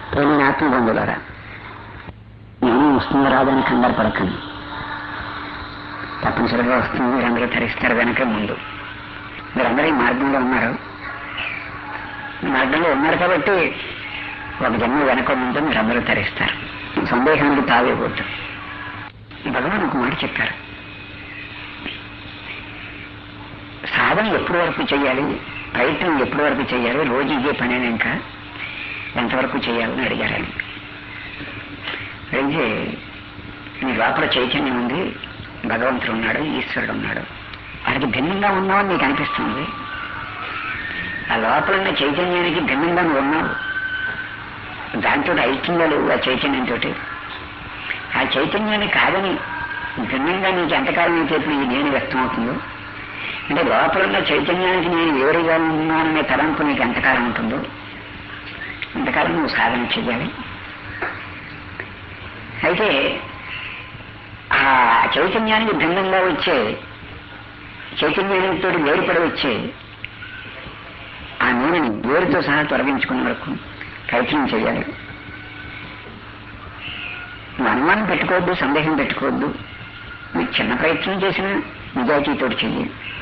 ప్రేమ ఆత్మబంధులారా నేను వస్తుందో రాదని కంగారు పడకండి తప్పనిసరిగా వస్తుంది మీరందరూ తరిస్తారు కనుక ముందు మీరందరూ ఈ మార్గంలో ఉన్నారు ఈ మార్గంలో ఉన్నారు కాబట్టి ఒక జన్మ వెనక ముందు మీరందరూ తరిస్తారు సందేహానికి తావేయకూడదు భగవాన్ ఒక మాట చెప్పారు సాధన ఎప్పటి వరకు చేయాలి ప్రయత్నం ఎప్పటి వరకు చేయాలి రోజు ఇదే పనేనా ఇంకా ఎంతవరకు చేయాలని అడిగారు ఆయన అయితే నీ లోపల చైతన్యం ఉంది భగవంతుడు ఉన్నాడు ఈశ్వరుడు ఉన్నాడు వాడికి భిన్నంగా ఉన్నావని నీకు అనిపిస్తుంది ఆ లోపల ఉన్న చైతన్యానికి భిన్నంగా నువ్వు ఉన్నావు దాంతో ఐక్యంగా లేవు ఆ చైతన్యంతో ఆ చైతన్యాన్ని కాదని భిన్నంగా నీకు ఎంతకాలం అయితే ఇప్పుడు ఈ నేను వ్యక్తం అవుతుందో అంటే లోపల ఉన్న చైతన్యానికి నేను వేరుగా ఉన్నాననే తలంపు నీకు ఎంతకాలం ఉంటుందో అంతకాలం నువ్వు సాధన చెయ్యాలి అయితే ఆ చైతన్యానికి భిన్నంగా వచ్చే చైతన్యంతో వేరుపడి వచ్చే ఆ నూనెని వేరుతో సహా తొలగించుకునే వరకు ప్రయత్నం చేయాలి నువ్వు అనుమానం పెట్టుకోవద్దు సందేహం పెట్టుకోవద్దు నువ్వు చిన్న ప్రయత్నం చేసినా నిజాయితీతో చెయ్యి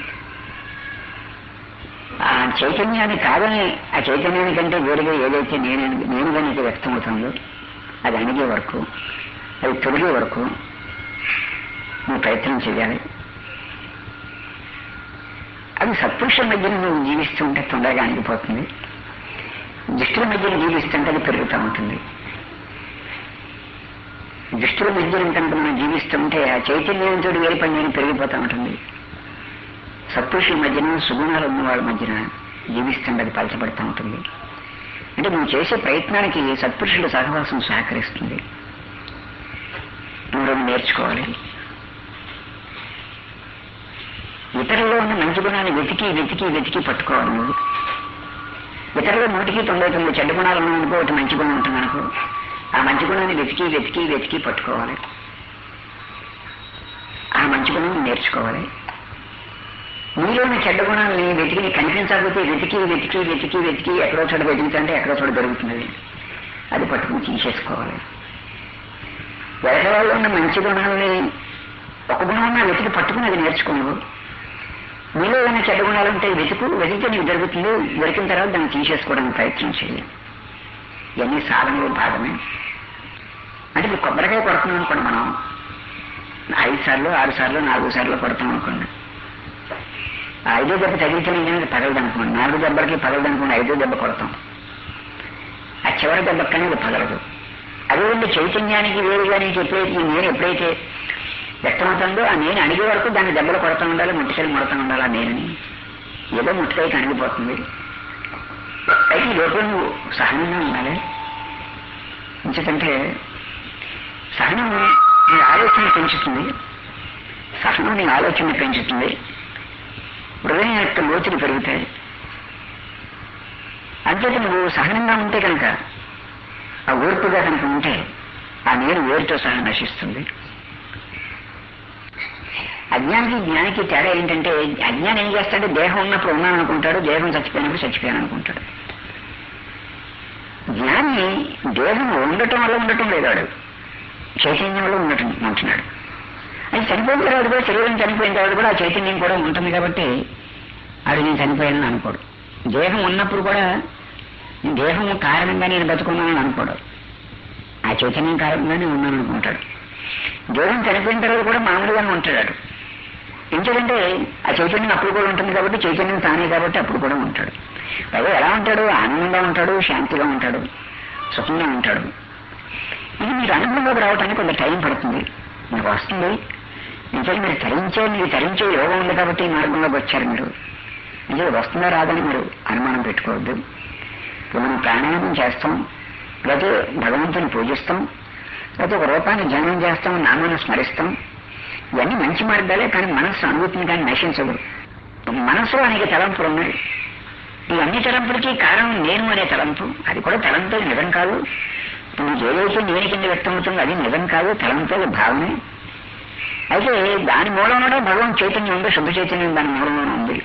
ఆ చైతన్యాన్ని కాదని ఆ చైతన్యానికంటే వేరుగా ఏదైతే నేను నేనుగా నీకు వ్యక్తమవుతుందో అది అణిగే వరకు అది తొలిగే వరకు నువ్వు ప్రయత్నం చేయాలి అది సత్పురుషుల మధ్యన నువ్వు జీవిస్తుంటే తొందరగా అణిగిపోతుంది దుష్టుల మధ్యన జీవిస్తుంటే అది పెరుగుతూ ఉంటుంది దుష్టుల మధ్యన కనుక మనం జీవిస్తుంటే ఆ చైతన్యంతో వేరుపడి నేను పెరిగిపోతూ ఉంటుంది సత్పురుషుల మధ్యన సుగుణాలు ఉన్న వాళ్ళ మధ్యన జీవిస్తుంటే అది పలచబడుతూ ఉంటుంది అంటే నువ్వు చేసే ప్రయత్నానికి సత్పురుషుల సహవాసం సహకరిస్తుంది నువ్వు నేర్చుకోవాలి ఇతరుల్లో ఉన్న మంచి గుణాన్ని వెతికి వెతికి వెతికి పట్టుకోవాలి నువ్వు ఇతరుల నూటికి తొంభై తొమ్మిది చెడ్డ గుణాలు ఉన్నాయనుకో ఒకటి మంచి గుణం ఉంటుంది అనుకో ఆ మంచి గుణాన్ని వెతికి వెతికి వెతికి పట్టుకోవాలి ఆ మంచి గుణం నేర్చుకోవాలి నీలోని చెడ్డ గుణాలని వెతికి కనిపించకపోతే వెతికి వెతికి వెతికి వెతికి ఎక్కడో చోట వెతుకుతుంటే ఎక్కడో చోట దొరుకుతున్నది అది పట్టుకుని తీసేసుకోవాలి ఎదటి ఉన్న మంచి గుణాలని ఒక గుణం వెతికి పట్టుకుని అది నేర్చుకోను నీలో ఉన్న చెడ్డ గుణాలు ఉంటే వెతుకు వెతికితే నీకు దొరుకుతుంది దొరికిన తర్వాత దాన్ని తీసేసుకోవడానికి ప్రయత్నం చేయాలి ఇవన్నీ సాధనలో భాగమే అంటే ఇప్పుడు కొబ్బరికాయ కొడుతున్నాం అనుకోండి మనం ఐదు సార్లు ఆరు సార్లు నాలుగు సార్లు కొడతాం అనుకోండి ఆ ఐదో దెబ్బ తగిలించలేదు పగలదు అనుకోండి నాలుగు దెబ్బలకి పగలదు అనుకోండి ఐదో దెబ్బ కొడతాం ఆ చివరి దెబ్బకనే అది పగలదు అదేవిధంగా చైతన్యానికి వేరుగా నీకు ఎప్పుడైతే ఈ నేను ఎప్పుడైతే వ్యక్తమవుతుందో ఆ నేను అణిగే వరకు దాన్ని దెబ్బలు కొడతా ఉండాలి ముట్టికాయలు ముడతా ఉండాలి ఆ నేనని ఏదో ముట్టికాయకి అణిగిపోతుంది అయితే ఈ లోపల నువ్వు సహనంగా ఉండాలి ఎందుకంటే సహనం నీ ఆలోచన పెంచుతుంది సహనం నీ ఆలోచన పెంచుతుంది హృదయం యొక్క లోతులు పెరుగుతాయి అంతేత నువ్వు సహనంగా ఉంటే కనుక ఆ ఓర్పుగా కనుక ఉంటే ఆ నేను వేరుతో సహా నశిస్తుంది అజ్ఞానికి జ్ఞానికి తేడా ఏంటంటే అజ్ఞానం ఏం చేస్తాడు దేహం ఉన్నప్పుడు ఉన్నాను అనుకుంటాడు దేహం చచ్చిపోయినప్పుడు చచ్చిపోయాను అనుకుంటాడు జ్ఞాని దేహం ఉండటం వల్ల ఉండటం లేదు వాడు చైతన్యంలో ఉండటం ఉంటున్నాడు అది చనిపోయిన తర్వాత కూడా శరీరం చనిపోయిన తర్వాత కూడా ఆ చైతన్యం కూడా ఉంటుంది కాబట్టి అది నేను చనిపోయానని అనుకోడు దేహం ఉన్నప్పుడు కూడా దేహం కారణంగా నేను బతుకున్నానని అనుకోడు ఆ చైతన్యం కారణంగానే ఉన్నాను అనుకుంటాడు దేహం చనిపోయిన తర్వాత కూడా మామూలుగానే ఉంటాడు ఎందుకంటే ఆ చైతన్యం అప్పుడు కూడా ఉంటుంది కాబట్టి చైతన్యం తానే కాబట్టి అప్పుడు కూడా ఉంటాడు పైగా ఎలా ఉంటాడు ఆనందంగా ఉంటాడు శాంతిగా ఉంటాడు సుఖంగా ఉంటాడు ఇది మీరు అనుభవంలోకి రావడానికి కొంత టైం పడుతుంది మీకు వస్తుంది నిజంగా మీరు తరించే మీరు తరించే యోగం ఉంది కాబట్టి ఈ మార్గంలోకి వచ్చారు మీరు నిజంగా వస్తుందా రాదని మీరు అనుమానం పెట్టుకోవద్దు ఇప్పుడు మనం ప్రాణాయామం చేస్తాం లేకపోతే భగవంతుని పూజిస్తాం లేకపోతే ఒక రూపాన్ని ధ్యానం చేస్తాం నామాన్ని స్మరిస్తాం ఇవన్నీ మంచి మార్గాలే కానీ మనస్సు అనుభూతిని కానీ నశించదు మనసులో అనేక తలంపులు ఉన్నాయి ఈ అన్ని తలంపులకి కారణం నేను అనే తలంపు అది కూడా తలంతో నిజం కాదు ఇప్పుడు నీకు ఏదైతే నేను కింద వ్యక్తమవుతుందో అది నిజం కాదు తలంతో భావనే అయితే దాని మూలంలోనే భగవాన్ చైతన్యం ఉంది శుద్ధ చైతన్యం దాని మూలంలోనే ఉంది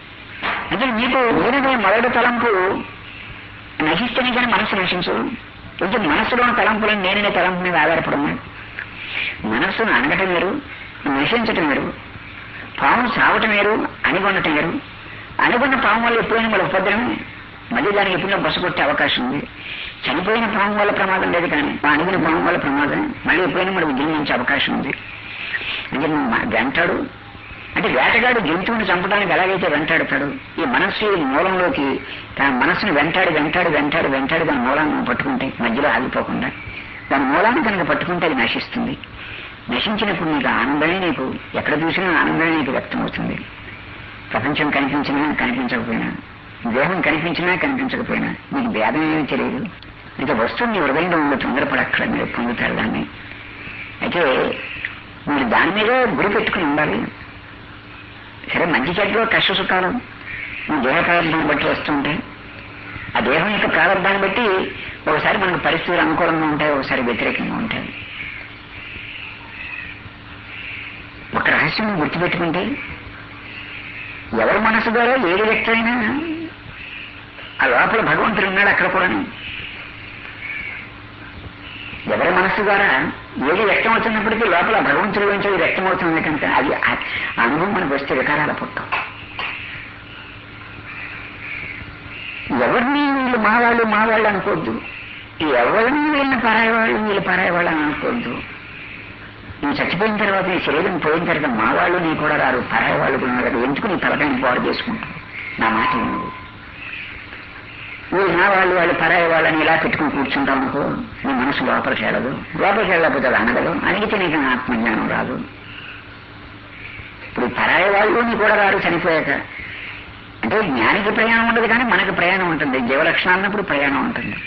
అయితే నీకు నేననే మొదటి తలంపు నశిస్తేనే కానీ మనసు నశించదు కొంచెం మనస్సులోని తలంపులను నేననే తలంపు మీద ఆధారపడి ఉన్నాయి మనస్సును అనగటం వేరు నశించటం వేరు పాము చావటం వేరు అణిగొనటం వేరు అణిగొన్న పాము వల్ల ఎప్పుడైనా మన ఉపద్రవమే మళ్ళీ దానికి ఎప్పుడైనా బస్సు కొట్టే అవకాశం ఉంది చనిపోయిన పాము వల్ల ప్రమాదం లేదు కానీ ఆ అణిగిన పాము వల్ల ప్రమాదం మళ్ళీ ఎప్పుడైనా మనకు జన్మించే అవకాశం ఉంది అంటే నువ్వు మ- వెంటాడు అంటే వేటగాడు జంతువుని చంపడానికి ఎలాగైతే వెంటాడుతాడు ఈ మనస్సు ఈ మూలంలోకి తన మనస్సును వెంటాడి వెంటాడి వెంటాడి వెంటాడి దాని మూలాన్ని పట్టుకుంటే మధ్యలో ఆగిపోకుండా దాని మూలాన్ని కనుక పట్టుకుంటే అది నశిస్తుంది నశించినప్పుడు నీకు ఆనందమే నీకు ఎక్కడ చూసినా ఆనందమే నీకు వ్యక్తమవుతుంది ప్రపంచం కనిపించినా కనిపించకపోయినా దేహం కనిపించినా కనిపించకపోయినా నీకు భేదం ఏమీ తెలియదు అయితే వస్తువు నీ హృదయంలో ఉండే తొందరపడక్కడ మీరు పొందుతారు దాన్ని అయితే మీరు దాని మీద గురి పెట్టుకుని ఉండాలి సరే మంచి చెడ్డలో కష్ట సుఖాలు మన దేహ ప్రారంభాన్ని బట్టి వస్తుంటాయి ఆ దేహం యొక్క ప్రారంభాన్ని బట్టి ఒకసారి మనకు పరిస్థితులు అనుకూలంగా ఉంటాయి ఒకసారి వ్యతిరేకంగా ఉంటాయి ఒక రహస్యం గుర్తుపెట్టుకుంటే ఎవరి మనసు ద్వారా ఏది వ్యక్తమైనా ఆ లోపల భగవంతుడు ఉన్నాడు అక్కడ కూడా ఎవరి మనస్సు ద్వారా ఏది వ్యక్తం అవుతున్నప్పటికీ లోపల భగవంతుడి గురించి అది వ్యక్తం అవుతుంది కనుక అది ఆ- ఆ అనుభవం మనకు వస్తే వికారాల పుట్టం ఎవరిని వీళ్ళు మా వాళ్ళు మా వాళ్ళు అనుకోవద్దు ఎవరిని వీళ్ళని పరాయి వాళ్ళు వీళ్ళు పరాయి వాళ్ళు అని అనుకోవద్దు నువ్వు చచ్చిపోయిన తర్వాత నీ శరీరం పోయిన తర్వాత మా వాళ్ళు నీ కూడా రారు పరాయి వాళ్ళు కూడా ఉన్నారు ఎందుకు నీ తలకాయని పాడు చేసుకుంటావు నా మాట విను నువ్వు వీళ్ళు నా వాళ్ళు వాళ్ళు పరాయి వాళ్ళని ఇలా పెట్టుకుని కూర్చుంటావు అనుకో నీ మనసు లోపలికి వెళ్ళదు లోపలికి వెళ్ళకపోతే అది అనగదు అడిగితే నీకు నా ఆత్మజ్ఞానం రాదు ఇప్పుడు పరాయి వాళ్ళు నీ కూడా రారు చనిపోయాక అంటే జ్ఞానికి ప్రయాణం ఉండదు కానీ మనకి ప్రయాణం ఉంటుంది జీవలక్షణం అన్నప్పుడు ప్రయాణం ఉంటుంది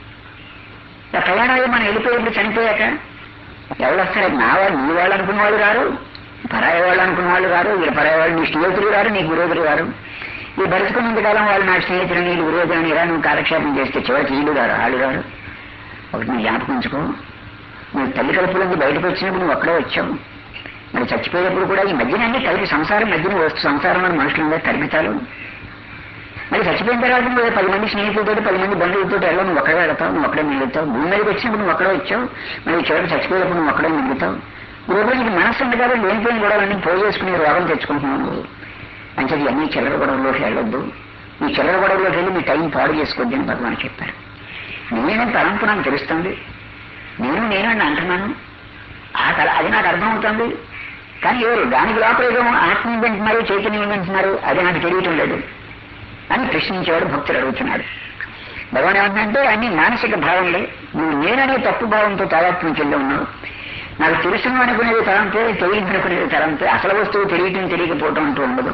ఆ ప్రయాణం అయ్యి మనం వెళ్ళిపోయేప్పుడు చనిపోయాక ఎవరు వస్తారు నా వాళ్ళు నీ వాళ్ళు అనుకున్న వాళ్ళు రారు పరాయి వాళ్ళు అనుకున్న వాళ్ళు రారు వీళ్ళు పరాయి వాళ్ళు నీ స్నేహితులు రారు నీ విరోధులు రారు ఈ బతుకున్నంత కాలం వాళ్ళు నా స్నేహితులు నీళ్ళు విరోధులు ఇలా నువ్వు కాలక్షేపం చేస్తే చివరికి వీళ్ళు రారు వాళ్ళు రారు ఒకటి నువ్వు జ్ఞాపకం ఉంచుకో నువ్వు తల్లి కడుపు నుంచి బయటకు వచ్చినప్పుడు నువ్వు అక్కడే వచ్చావు మరి చచ్చిపోయేటప్పుడు కూడా ఈ మధ్యన అన్ని కలిపి సంసారం మధ్యన వస్తు సంసారంలో మనుషులు తరిమితాలు మరి చచ్చిపోయిన తర్వాత నువ్వు పది మంది స్నేహితులతో పది మంది బంధువులతో ఎలా నువ్వు ఒక్కడే వెళతావు నువ్వు ఒక్కడే మిగులుతావు భూమి మీదకి వచ్చినప్పుడు నువ్వు ఒక్కడే వచ్చావు మరి చివరికి చచ్చిపోయేటప్పుడు నువ్వు ఒక్కడే మిగులుతావు ఇప్పుడు నీకు మనస్సు ఉంది కాబట్టి లేనిపోయిన గొడవలన్నీ పోయి చేసుకుని రోగం తెచ్చుకుంటున్నావు నువ్వు అంటే అన్ని చిల్లర గొడవలోకి వెళ్ళొద్దు ఈ చిల్లర గొడవలోకి వెళ్ళి మీ టైం పాడు చేసుకోవద్దు అని భగవాన్ చెప్పారు నేనే తలంపు నాకు తెలుస్తుంది నేను నేను అని అంటున్నాను ఆ కళ అది నాకు అర్థమవుతుంది కానీ ఎవరు దానికి లోపల ఏదో ఆత్మ వింటున్నారు చైతన్యం వింటున్నారు అది నాకు తెలియటం లేదు అని ప్రశ్నించేవాడు భక్తుడు అడుగుతున్నాడు భగవాన్ ఏమంటుందంటే అన్ని మానసిక భావంలే నువ్వు నేననే తప్పు భావంతో తాదాత్మ్యం చెంది ఉన్నావు నాకు తెలుసును అనుకునేది తలంపే తెలియదు అనుకునేది తలంపే అసలు వస్తువు తెలియటం తెలియకపోవటం అంటూ ఉండదు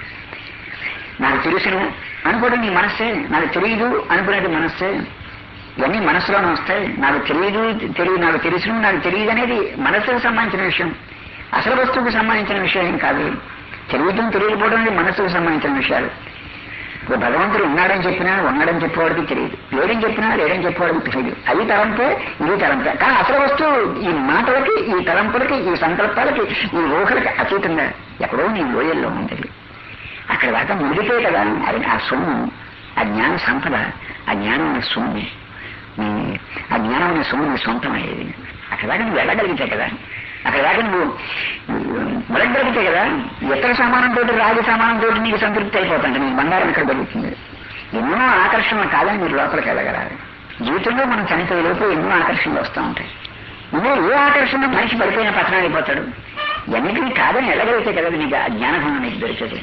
నాకు తెలుసును అనుకోవడం నీ మనస్సే నాకు తెలియదు అనుకునేది మనస్సే ఇవన్నీ మనసులోనే వస్తాయి నాకు తెలియదు తెలియదు నాకు తెలుసును నాకు తెలియదు అనేది మనస్సుకు సంబంధించిన విషయం అసలు వస్తువుకు సంబంధించిన విషయం ఏం కాదు తెలియటం తెలియకపోవడం అనేది మనస్సుకు సంబంధించిన విషయాలు ఇప్పుడు భగవంతుడు ఉన్నాడని చెప్పినా ఉన్నాడని చెప్పేవాడికి తెలియదు లేడని చెప్పినా లేడని చెప్పేవాడికి తెలియదు అది తలంపే ఇది తలంపే కానీ అసలు వస్తువు ఈ మాటలకి ఈ తలంపులకి ఈ సంకల్పాలకి ఈ ఊహలకి అతీతంగా ఎక్కడో నీ లోయల్లో ఉంటుంది అక్కడ దాకా మునిగితే కదా అది ఆ సొమ్ము ఆ జ్ఞాన సంపద ఆ జ్ఞానం అనే సొమ్ము నీ ఆ జ్ఞానం అనే సొమ్ము నీ సొంతమయ్యేది అక్కడ దాకా నువ్వు వెళ్ళగలిగితే కదా అక్కడ దాకా నువ్వు మొదలగలిగితే కదా ఇతర సామానంతో రాజు సామానంతో నీకు సంతృప్తి అయిపోతుంది నీకు బంగారం ఇక్కడ దొరుకుతుంది ఎన్నో ఆకర్షణలు కాదని మీరు లోపలికి వెళ్ళగలాలి జీవితంలో మనం చనిపోయే లోపు ఎన్నో ఆకర్షణలు వస్తూ ఉంటాయి నువ్వు ఏ ఆకర్షణ మనిషి పడిపోయిన పతనం అయిపోతాడు ఎన్నిటిని కాదని వెళ్ళగలిగితే కదా నీకు ఆ జ్ఞానభంగం నీకు దొరికేది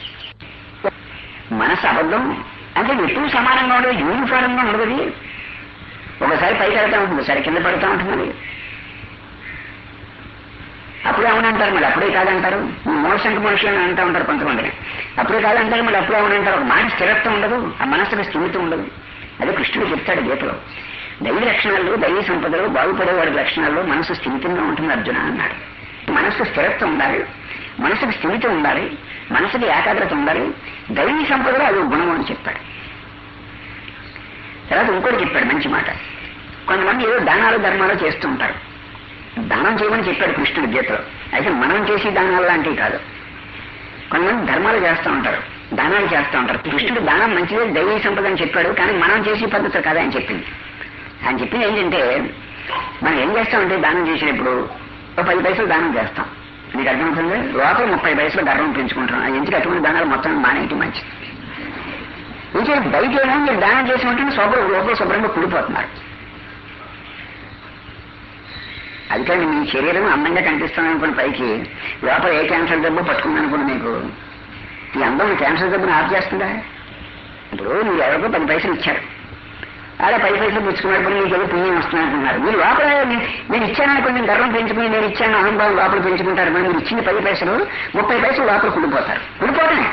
మనసు అబద్ధం అంటే ఎప్పుడు సమానంగా ఉండదు యూనిఫారంగా ఉండదు అది. ఒకసారి పైకి వెళ్తా ఉంటుంది ఒకసారి కింద పడుతూ ఉంటుంది అప్పుడే అవునంటారు మళ్ళీ అప్పుడే కాదంటారు మూలశంక మనుషులు అని అంటూ ఉంటారు కొంతమంది అప్పుడే కాదంటారు మళ్ళీ అప్పుడే అవునంటారు ఒక మాట స్థిరత్వం ఉండదు ఆ మనసుకు స్థిమితం ఉండదు అదే కృష్ణుడు చెప్తాడు గీతలో దైవ లక్షణాలు దైవ సంపదలు బాగుపడేవాడి లక్షణాల్లో మనసు స్థిమితంగా ఉంటుంది అర్జున అన్నాడు మనసు స్థిరత్వం ఉండాలి మనసుకు స్థిమితం ఉండాలి మనసుకి ఏకాగ్రత ఉండాలి దైవీ సంపదలు అది ఒక గుణం అని చెప్పాడు తర్వాత ఇంకోటి చెప్పాడు మంచి మాట కొంతమంది ఏదో దానాలు ధర్మాలు చేస్తూ ఉంటారు దానం చేయమని చెప్పాడు కృష్ణుడు గీతలో అయితే మనం చేసే దానాలు లాంటివి కాదు కొంతమంది ధర్మాలు చేస్తూ ఉంటారు దానాలు చేస్తూ ఉంటారు కృష్ణుడు దానం మంచిదే దైవీ సంపద అని చెప్పాడు కానీ మనం చేసే పద్ధతి కదా అని చెప్పింది అని చెప్పింది ఏంటంటే మనం ఏం చేస్తామంటే దానం చేసినప్పుడు ఒక పది పైసలు దానం చేస్తాం మీకు అర్థమవుతుంది లోపల ముప్పై పైసలు గర్వం పెంచుకుంటాం అది ఎందుకు అటువంటి దానాలు మొత్తం మానేయటం మంచిది ఇంకే బయట ఏమో మీరు దానం చేసి ఉంటే శుభ్ర లోపల శుభ్రంగా కుడిపోతున్నారు అందుకని మీ శరీరం అందంగా కనిపిస్తుంది అనుకున్న పైకి లోపల ఏ క్యాన్సర్ జబ్బు పట్టుకుంది అనుకుని మీకు ఈ అందం క్యాన్సర్ జబ్బుని ఆఫ్ చేస్తుందా ఇప్పుడు మీరు ఎవరికో పది పైసలు ఇచ్చారు అలా పది పైసలు పుచ్చుకున్నప్పుడు మీకు ఏదో పుణ్యం వస్తుంది అంటున్నారు మీరు లోపల నేను ఇచ్చానని కొంచెం గర్వం పెంచుకుని నేను ఇచ్చాను అనుభవం లోపల పెంచుకుంటారు మరి మీరు ఇచ్చిన పది పైసలు ముప్పై పైసలు లోపల కుడిపోతారు కుడిపోతానే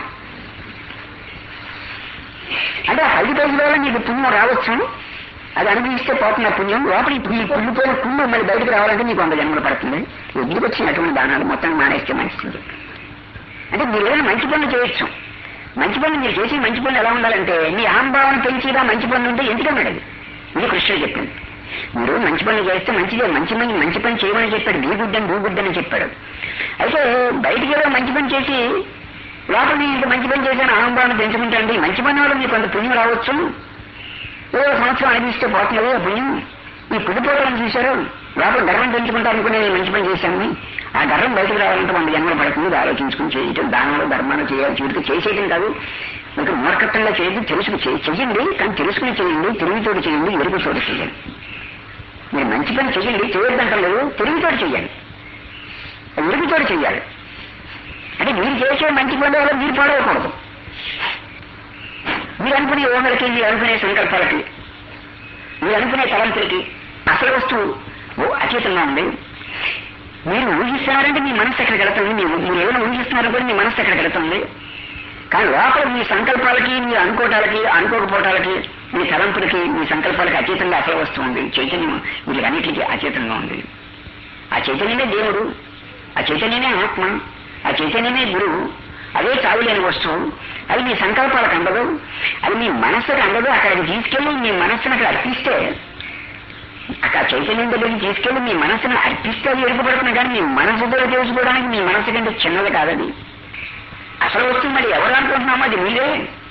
అంటే ఆ పది పైసల వల్ల మీకు పుణ్యం రావచ్చు అది అనుభవిస్తే పోతున్న పుణ్యం లోపల ఇప్పుడు ఈ కుళ్ళిపోయిన కుళ్ళు మళ్ళీ బయటకు రావాలంటే మీకు వంద జన్మలు పడుతుంది ఎందుకు వచ్చినటువంటి దానాలు మొత్తం మానేస్తే మంచిది అంటే మీరు ఏదైనా మంచి పనులు చేయొచ్చు మంచి పనులు మీరు చేసి మంచి పనులు ఎలా ఉండాలంటే మీ అహంభావన పెంచిగా మంచి పనులు ఉంటే ఎందుకన్నాడు అది ఇది కృష్ణుడు చెప్పింది మీరు మంచి పనులు చేస్తే మంచిదే మంచి పని మంచి పని చేయమని చెప్పాడు బీ గుడ్ అని బూ గుడ్ అని చెప్పాడు అయితే బయటికి ఏదో మంచి పని చేసి లోపల నేను ఇంత మంచి పని చేశాను అహంభావన పెంచుకుంటాండి మంచి పని వల్ల మీకు కొంత పుణ్యం రావచ్చు ఏదో సంవత్సరం అనిపిస్తే పోతున్నది ఆ పుణ్యం ఈ పుడిపోవడం చూశారు లోపల గర్వం పెంచుకుంటారు అనుకుని నేను మంచి పని చేశాను ఆ గర్వం బయటకు రావాలంటే వంద జన్మలు పడుతుంది ఇది ఆలోచించుకుని చేయటం దానాలు ధర్మాలు చేయాలి చూడికి చేసేయటం కాదు మీకు మూర్ఖత్వంగా చేయదు తెలుసుకు చే- చెయ్యండి కానీ తెలుసుకుని చేయండి తెలివితోటి చేయండి ఎరుపు చోటు చేయండి మీరు మంచి పని చెయ్యండి చేయొద్దంటలేదు తెలివితోటి చెయ్యండి ఎరుపుతోటి చెయ్యాలి అంటే మీరు చేసే మంచి పని వల్ల మీరు పాడవకూడదు మీరు అనుకునే ఊహలకి మీరు అనుకునే సంకల్పాలకి మీరు అనుకునే తలంపులకి అసలు వస్తువు ఓ అచేతంగా ఉంది మీరు ఊహిస్తున్నారంటే మీ మనసు ఎక్కడికి వెళుతుంది మీరు మీరు ఏమైనా ఊహిస్తున్నారు కూడా మీ మనసు ఎక్కడికి వెళుతుంది కానీ లోపల మీ సంకల్పాలకి మీ అనుకోవటాలకి అనుకోకపోవటాలకి మీ తలంపులకి మీ సంకల్పాలకి అతీతంగా అసలు వస్తువు ఉంది చైతన్యం వీటికన్నిటికీ అచేతంగా ఉంది ఆ చైతన్యమే దేవుడు ఆ చైతన్యమే ఆత్మ ఆ చైతన్యమే గురువు అదే చావులేని వస్తువు అది మీ సంకల్పాలకు అందదు అది మీ మనస్సుకు అందదు అక్కడికి తీసుకెళ్లి మీ మనస్సును అక్కడ అర్పిస్తే అక్కడ చైతన్యం దగ్గరికి తీసుకెళ్లి మీ మనస్సును అర్పిస్తే అది ఎరుగుపడుతుంది కానీ మీ మనసుతో తెలుసుకోవడానికి మీ మనసు కంటే చిన్నది కాదది అసలు వస్తుంది మరి ఎవరు అనుకుంటున్నామో అది మీరే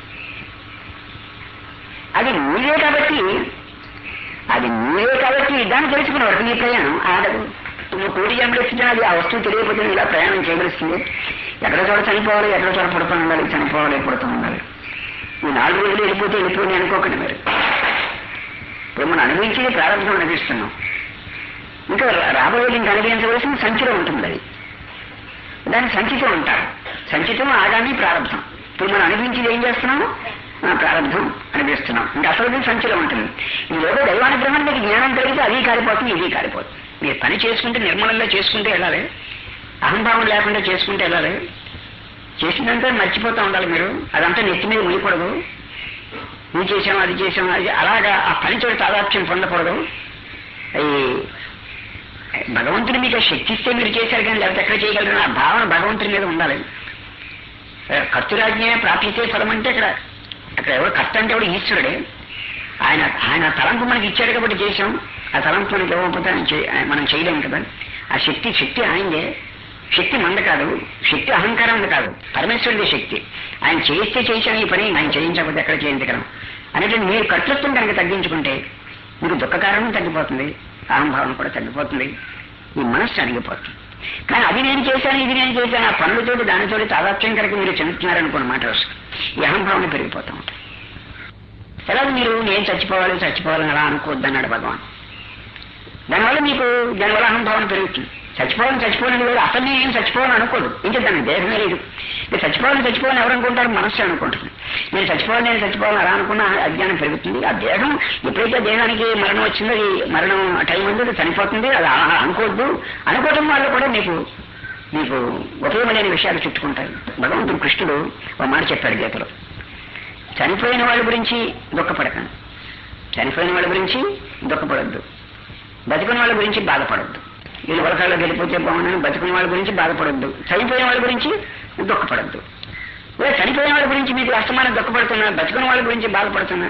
అది మీరే కాబట్టి అది మీరే కాబట్టి దాన్ని తెలుసుకునే వరకు నీ ప్రయాణం ఆడదు నువ్వు కోటి జన్మలు వచ్చినా అది ఆ వస్తువు తెలియకపోతే నువ్వు ఇలా ప్రయాణం చేయగలుస్తుంది ఎక్కడ చోట చనిపోవాలి ఎక్కడ చోట పుడుతూ ఉండాలి చనిపోవాలి పుడుతూ ఉండాలి నువ్వు నాలుగు రోజులు వెళ్ళిపోతే వెళ్ళిపోయి అనుకోకండి మరి ఇప్పుడు మనం అనుభవించేది ప్రారంభం అనిపిస్తున్నాం ఇంకా రా- రాబోయేది ఇంకా అనుభవించవలసిన సంచిలో ఉంటుంది అది దాన్ని సంచితం అంటారు సంచితం ఆగామి ప్రారంభం ఇప్పుడు మనం అనిపించేది ఏం చేస్తున్నాము ఆ, ప్రారంభం అనిపిస్తున్నాం ఇంకా అసలు సంచిలో ఉంటుంది ఈ లోక దైవానుగ్రహం మీకు జ్ఞానం కలిగితే అది కాలిపోతుంది ఇది కాలిపోతుంది మీరు పని చేసుకుంటే నిర్మలంగా చేసుకుంటే వెళ్ళాలి అహంభావం లేకుండా చేసుకుంటే వెళ్ళాలి చేసినంత మర్చిపోతూ ఉండాలి మీరు అదంతా నెత్తి మీద మునికూడదు ఇది చేసాం అది చేసాం అది అలాగా ఆ పని చోట తాదాత్యం పొందకూడదు ఈ భగవంతుడు మీకు ఆ శక్తి ఇస్తే మీరు చేశారు కానీ లేకపోతే ఎక్కడ చేయగలరు ఆ భావన భగవంతుడి మీద ఉండాలి కర్తురాజ్ఞ ప్రాప్తితే ఫలం అంటే అక్కడ అక్కడ ఎవరు కర్త అంటే ఎవడు ఈశ్వరుడే ఆయన ఆయన తలంపు మనకి ఇచ్చాడు కాబట్టి చేశాం ఆ తలంపు మనకి ఇవ్వకపోతే ఆయన చే- ఆయన- మనం చేయలేం కదా ఆ శక్తి శక్తి ఆయనదే శక్తి మంద కాదు శక్తి అహంకారం కాదు పరమేశ్వరుడి శక్తి ఆయన చేస్తే చేశాను ఈ పని ఆయన చేయించకపోతే ఎక్కడ చేయించగలం అనేటువంటి మీరు కర్తృత్వం కనుక తగ్గించుకుంటే మీకు దుఃఖ కారణం తగ్గిపోతుంది అహంభావం కూడా తగ్గిపోతుంది ఈ మనస్సు అడిగిపోతుంది కానీ అది నేను చేశాను ఇది నేను చేశాను ఆ పనులతోటి దానితోటి తాదాత్యం కనుక మీరు చెందుతున్నారనుకున్న మాట వస్తుంది ఈ అహంభావన పెరిగిపోతూ ఉంటుంది ఎలాగ మీరు నేను చచ్చిపోవాలి చచ్చిపోవాలని అలా అనుకోవద్దు అన్నాడు భగవాన్ దానివల్ల మీకు దానివల్ల అహంభావన పెరుగుతుంది చచ్చిపోవాలని చచ్చిపోవాలని లేదు అసలు నేను ఏం చచ్చిపోవాలని అనుకోదు ఇంకా దానికి దేహమే లేదు మీరు చచ్చిపోవాలని చచ్చిపోవాలని ఎవరు అనుకుంటారు మనస్సు అనుకుంటుంది నేను చచ్చిపోవాలి నేను చచ్చిపోవాలని అలా అనుకున్న అజ్ఞానం పెరుగుతుంది ఆ దేహం ఎప్పుడైతే దేహానికి మరణం వచ్చిందో ఈ మరణం టైం ఉంది అది చనిపోతుంది అది అలా అనుకోవద్దు అనుకోవడం వల్ల కూడా మీకు మీకు ఉపయోగమైన విషయాలు చుట్టుకుంటాయి భగవంతుడు కృష్ణుడు ఒక మాట చెప్పాడు గీతలో చనిపోయిన వాళ్ళ గురించి దుఃఖపడకండి చనిపోయిన వాళ్ళ గురించి దుఃఖపడద్దు బతికిన వాళ్ళ గురించి బాధపడద్దు వీళ్ళు వరకాల్లో గెలిపోతే బాగుందని బతికిన వాళ్ళ గురించి బాధపడద్దు చనిపోయిన వాళ్ళ గురించి దుఃఖపడద్దు లేదా చనిపోయిన వాళ్ళ గురించి మీకు అస్తమానం దుఃఖపడుతున్నా బతికిన వాళ్ళ గురించి బాధపడుతున్నా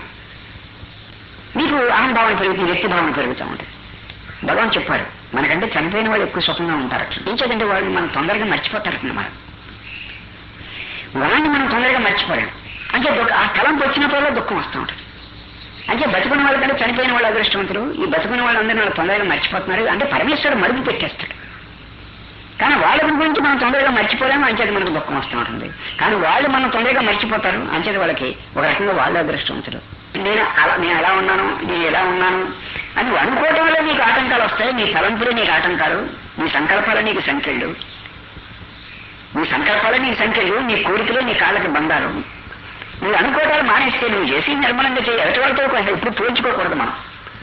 మీకు అహంభావన పెరుగుతుంది వ్యక్తి భావన పెరుగుతూ ఉంటుంది భగవాన్ చెప్పాడు మనకంటే చనిపోయిన వాళ్ళు ఎక్కువ సుఖంగా ఉంటారు ఏం చేద్దంటే వాళ్ళు మనం తొందరగా మర్చిపోతారన్నమాట వాళ్ళని మనం తొందరగా మర్చిపోలేం అంటే దుఃఖ ఆ తలంపు వచ్చినప్పుడల్లా దుఃఖం వస్తూ ఉంటుంది అంటే బతుకున్న వాళ్ళకంటే చనిపోయిన వాళ్ళు అదృష్టవంతులు ఈ బతుకున్న వాళ్ళందరూ వాళ్ళు తొందరగా మర్చిపోతున్నారు అంటే పరమేశ్వరుడు మరుపు పెట్టేస్తాడు కానీ వాళ్ళ గురించి మనం తొందరగా మర్చిపోలేము అంచేది మనకు దుఃఖం వస్తూ ఉంటుంది కానీ వాళ్ళు మనం తొందరగా మర్చిపోతారు అంచేది వాళ్ళకి ఒక రకంగా వాళ్ళ అదృష్టవంతులు నేను అలా నేను ఎలా ఉన్నాను నేను ఎలా ఉన్నాను అని నువ్వు అనుకోవటం వల్ల నీకు ఆటంకాలు వస్తాయి నీ తలంపులే నీకు ఆటంకాలు నీ సంకల్పాలే నీకు సంఖ్యలు నీ సంకల్పాలే నీకు సంఖ్యలు నీ కోరికలే నీ కాళ్ళకి బంధాలు నువ్వు అనుకోవటాలు మానేస్తే నువ్వు చేసి నిర్మలంగా చేయి ఎదుటి వాళ్ళతో కొంచెం ఎప్పుడు పోల్చుకోకూడదు మనం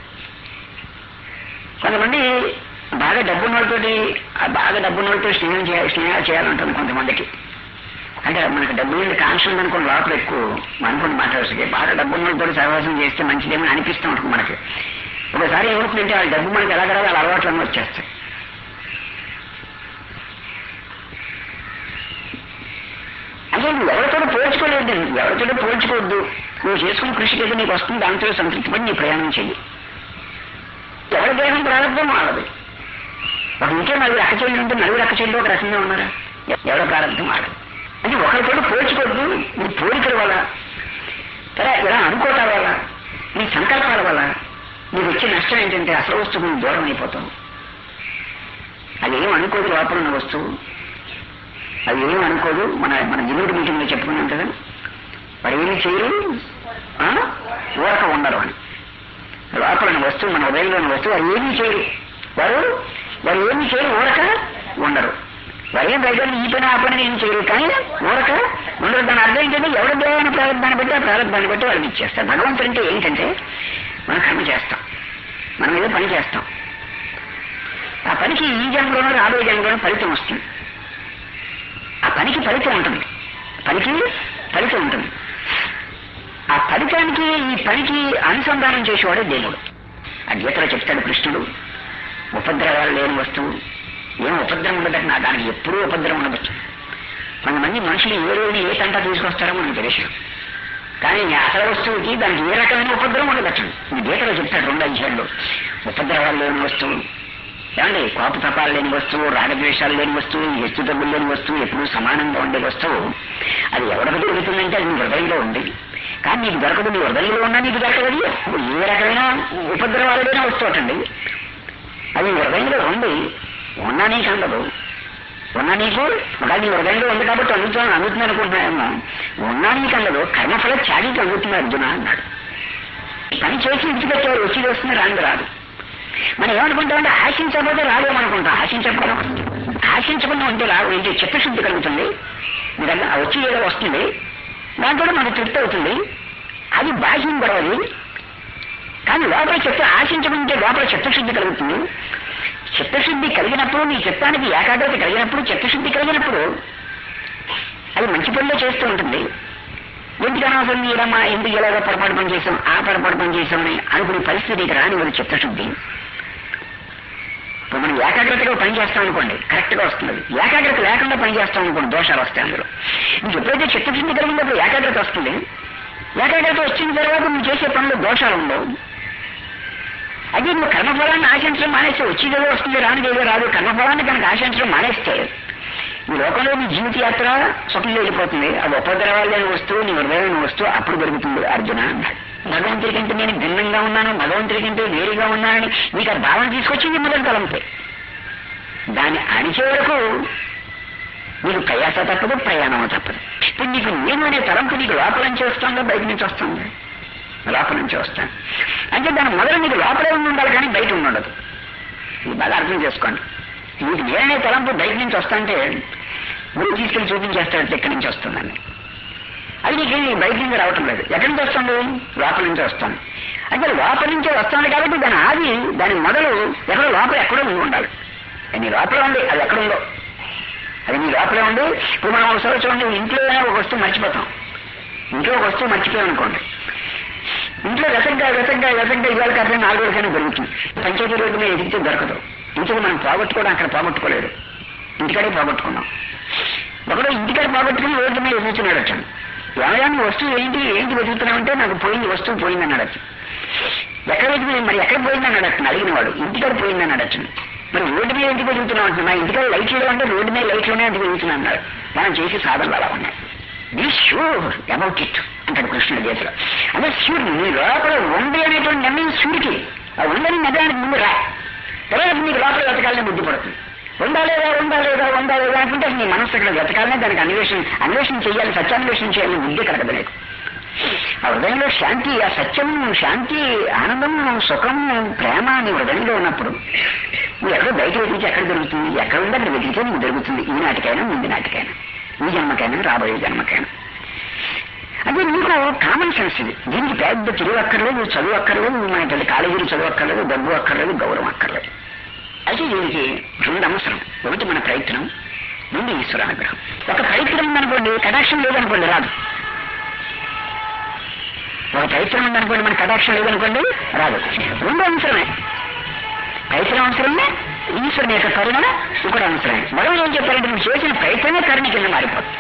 కొంతమంది బాగా డబ్బున్న వాళ్ళతోటి ఆ బాగా డబ్బున్న వాళ్ళతో స్నేహం చేయాలి స్నేహాలు చేయాలంటుంది కొంతమందికి అంటే మనకి డబ్బు మీద కాన్షియస్ అనుకుని లోపల ఎక్కువ అనుకుని మాట్లాడుతుంది బాగా డబ్బున్న వాళ్ళతో సహవాసం చేస్తే మంచిదేమో అనిపిస్తూ ఉంటుంది మనకి ఒకసారి ఏమవుతుందంటే వాళ్ళ డబ్బు మనకి ఎలాగలా వాళ్ళ అలవాట్లన్నీ వచ్చేస్తాయి అంటే నువ్వు ఎవరితో పోల్చుకోలేదు ఎవరితో పోల్చుకోవద్దు నువ్వు చేసుకున్న కృషికి ఏదో నీకు వస్తుంది దాంతో సంతృప్తి పడి నీ ప్రయాణం చెయ్యి ఎవరి దేహం ప్రారంభం వాళ్ళది ఒక ఇంట్లో నలుగురు అక్క చెల్లి ఉంటే నలుగురు అక్క చెల్లి ఒక రకంగా ఉన్నారా ఎవరి ప్రారంభం వాళ్ళది అంటే ఒకరితో పోల్చుకోవద్దు నీ పోలికల వల్ల సరే ఇలా అనుకోవటాల వల్ల నీ సంకల్పాల వల్ల నీకు వచ్చే నష్టం ఏంటంటే అసలు వస్తువు నువ్వు దూరం అయిపోతావు అది ఏం అనుకోదు లోపల ఉన్న వస్తువు అది ఏం అనుకోదు మన మన జిల్లుడి మీటింగ్ లో చెప్పుకున్నాం కదా వాడు ఏమి చేయరు ఆ? ఊరక ఉండరు అని లోపల ఉన్న వస్తువు మన ఉదయంలో ఉన్న వస్తువు వారు ఏమీ చేయరు వారు వారు ఏమీ చేయరు ఊరక ఉండరు వారు ఏం బయట ఈ పని ఆ పని ఏం చేయరు కానీ ఊరక ఉండరు దాని అర్థం ఏంటంటే ఎవరి దేవైన ప్రారంభాన్ని బట్టి ఆ ప్రారంభాన్ని బట్టి వాళ్ళకి ఇచ్చేస్తారు భగవంతుడు అంటే ఏంటంటే మనం కర్మ చేస్తాం మనం ఏదో పని చేస్తాం ఆ పనికి ఈ జన్మలోనూ రాబోయే జన్మలోనూ ఫలితం వస్తుంది ఆ పనికి ఫలితం ఉంటుంది పనికి ఫలితం ఉంటుంది ఆ ఫలితానికి ఈ పనికి అనుసంధానం చేసేవాడే దేవుడు ఆ గీతలో చెప్తాడు కృష్ణుడు ఉపద్రవాలు లేని వస్తువు ఏం ఉపద్రవం ఉండదట నా దానికి ఎప్పుడూ ఉపద్రవం ఉండవచ్చు కొంతమంది మనుషులు ఏ రోజున ఏ తంట తీసుకొస్తారో మనకు తెలుసు కానీ అసలు వస్తువుకి దానికి ఏ రకమైన ఉపద్రవం ఉండదట ఈ గీతలో చెప్తాడు రెండు అధ్యాయంలో ఉపద్రవాలు లేని వస్తువు ఏమండి కోప తపాలు లేని వస్తువు రాగద్వేషాలు లేని వస్తువు ఎత్తు తగ్గులు లేని వస్తువు ఎప్పుడూ సమానంగా ఉండే వస్తువు అది ఎవరికి దొరుకుతుందంటే అది నీ హృదయంలో ఉంది కానీ నీకు దొరకదు నీ హృదయంలో ఉన్నా నీకు దొరకదు ఏ రకమైన ఉపద్రవాలు లేని వస్తువు అటండి అది నీ హృదయంలో ఉంది ఉన్నా నీకు అందదు ఉన్నా నీకు కూడా నీ హృదయంలో ఉంది కాబట్టి అందుతాను అందుతుంది అనుకుంటున్నాయేమో ఉన్నా నీకు అందదు కర్మఫల త్యాగికి అందుతుంది అర్జున అన్నాడు పని చేసి విడిచిపెట్టారు వచ్చి వస్తుంది రాంది రాదు మనం ఏమనుకుంటామంటే ఆశించకపోతే రాలేమనుకుంటాం ఆశించకపోవడం ఆశించకుండా ఉంటే రాదు ఏంటి చిత్తశుద్ధి కలుగుతుంది మీరన్నా ఆ వచ్చి ఏదో వస్తుంది దాంతో మనకు తృప్తి అవుతుంది అది బాహ్యం గొడవది కానీ లోపల చిత్త ఆశించకుంటే లోపల చిత్తశుద్ధి కలుగుతుంది చిత్తశుద్ధి కలిగినప్పుడు నీ చిత్తానికి ఏకాగ్రత కలిగినప్పుడు చిత్తశుద్ధి కలిగినప్పుడు అది మంచి పనులు చేస్తూ ఉంటుంది ఎందుకు అనవసరం ఈరమ్మా ఎందుకు ఇలాగ పొరపాటు పని చేసాం ఆ పొరపాటు పని చేసామని అనుకునే పరిస్థితికి రానివ్వదు చిత్తశుద్ధి ఇప్పుడు మనం ఏకాగ్రతగా పని చేస్తాం అనుకోండి కరెక్ట్ గా వస్తుంది ఏకాగ్రత లేకుండా పని చేస్తాం అనుకోండి దోషాలు వస్తాయి అందులో నీకు ఎప్పుడైతే చిత్తశుద్ధి కలిగినప్పుడు ఏకాగ్రత వస్తుంది ఏకాగ్రత వచ్చిన తర్వాత నువ్వు చేసే పనులు దోషాలు ఉండవు అదే నువ్వు కర్మఫలాన్ని ఆశించడం మానేస్తే వచ్చేదేదో వస్తుంది రానిదేదో రాదు కర్మఫలాన్ని కనుక ఆశించడం మానేస్తే ఈ లోకంలో నీ జీవిత యాత్ర స్వప్నం వెళ్ళిపోతుంది అది ఉపద్రవాలు లేని వస్తువు నీ హృదయమైన వస్తువు అప్పుడు దొరుకుతుంది అర్జున అన్నాడు భగవంతుడి కంటే నేను భిన్నంగా ఉన్నాను భగవంతుడి కంటే వేరుగా ఉన్నానని నీకు ఆ భావన తీసుకొచ్చింది మొదటి తలంపే దాన్ని అణిచే వరకు నీకు ప్రయాస తప్పదు ప్రయాణం తప్పదు ఇప్పుడు నీకు నేను అనే తలంపు నీకు లోపల నుంచి వస్తుందా బయట నుంచి వస్తుందా లోపల నుంచి వస్తాను అంటే దాని మొదలు నీకు లోపలే ఉండి ఉండాలి కానీ బయట ఉండదు ఇది బాగా అర్థం చేసుకోండి నీకు నేననే తలంపు బయట నుంచి వస్తాంటే గురువు తీసుకెళ్లి చూపించేస్తాడు ఎక్కడి నుంచి వస్తుందని అది నీకు నీ బయట నుంచి రావటం లేదు ఎక్కడి నుంచి వస్తుంది లోపల నుంచి వస్తుంది అంటే లోపల నుంచే వస్తుంది కాబట్టి దాని ఆది దాని మొదలు ఎక్కడో లోపల ఎక్కడో ఉండి ఉండాలి నీ లోపల ఉంది అది ఎక్కడుందో అది నీ లోపలే ఉంది ఇప్పుడు మనం ఒకసారి చూడండి ఇంట్లో ఒక వస్తువు మర్చిపోతాం ఇంట్లో ఒక వస్తువు మర్చిపోయాం అనుకోండి ఇంట్లో వెసగ్గా వెసగ్గా వెసగ్గా ఇవాళ కాదు నాలుగు వరకైనా దొరుకుతుంది పంచాయతీ రోడ్డు మీద ఎదిగితే దొరకదు ఇంటికి మనం పోగొట్టుకోవడం అక్కడ పోగొట్టుకోలేదు ఇంటికాడే పోగొట్టుకున్నాం ఒకడు ఇంటికాడ పోగొట్టుకుని రోడ్డు మీద ఎదుగుతున్నాడు వచ్చాను ఏమయ్యా నీ వస్తువు ఏంటి ఏంటి వెతుకుతున్నావంటే నాకు పోయింది వస్తువు పోయింది అన్నాడు అతను. ఎక్కడ వెతుకుతుంది మరి ఎక్కడ పోయింది అన్నాడు అతను అడిగిన వాడు ఇంటికాడ పోయింది అన్నాడు అతను. మరి రోడ్డు మీద ఎందుకు వెతుకుతున్నావు అంటున్నా ఇంటికాడ లైట్లు అంటే రోడ్డు మీద లైట్లోనే ఎందుకు వెతుకుతున్నా అన్నాడు మనం చేసే సాధనలు అలా ఉన్నాయి బీ షూర్ అబౌట్ ఇట్ అంటాడు కృష్ణుడి గీతలో అంటే షూర్ నీ లోపల ఉంది సూరికి ఆ ఉందని నిజానికి ముందు రా తర్వాత నీకు లోపల వెతకాలని బుద్ధి పడుతుంది ఉందా లేదా ఉందా లేదా ఉందా లేదా అనుకుంటే నీ మనస్సు ఇక్కడ వెతకాలనే దానికి అన్వేషణ అన్వేషణ చేయాలి సత్యాన్వేషణ చేయాలని బుద్ధి కలగదు నీకు ఆ హృదయంలో శాంతి ఆ సత్యం శాంతి ఆనందం సుఖం ప్రేమ నీ హృదయంలో ఉన్నప్పుడు నువ్వు ఎక్కడో బయట వెతికితే ఎక్కడ దొరుకుతుంది ఎక్కడ ఉందో అక్కడ వెతికితే నీకు దొరుకుతుంది ఈ నాటికైనా ముందు నాటికైనా ఈ జన్మకైనా రాబోయే జన్మకైనా అంటే నీకు కామన్ సెన్స్ ఇది దీనికి పెద్ద తిరుగు అక్కర్లేదు చదువు అక్కర్లేదు మన పెద్ద కాలేజీలు చదువు అక్కర్లేదు డబ్బు అక్కర్లేదు గౌరవం అక్కర్లేదు అయితే దీనికి రెండు అవసరం ఒకటి మన ప్రయత్నం ముందు ఈశ్వర అనుగ్రహం ఒక ప్రయత్నం ఉందనుకోండి కటాక్షం లేదనుకోండి రాదు ఒక ప్రయత్నం ఉందనుకోండి మన కటాక్షం లేదనుకోండి రాదు రెండు అవసరమే ప్రయత్నం అవసరమే ఈశ్వరుని యొక్క కరుణ కూడా అవసరమే భగవాన్ ఏం చెప్పారంటే నువ్వు చేసిన ప్రయత్నమే కరుణ కింద మారిపోతుంది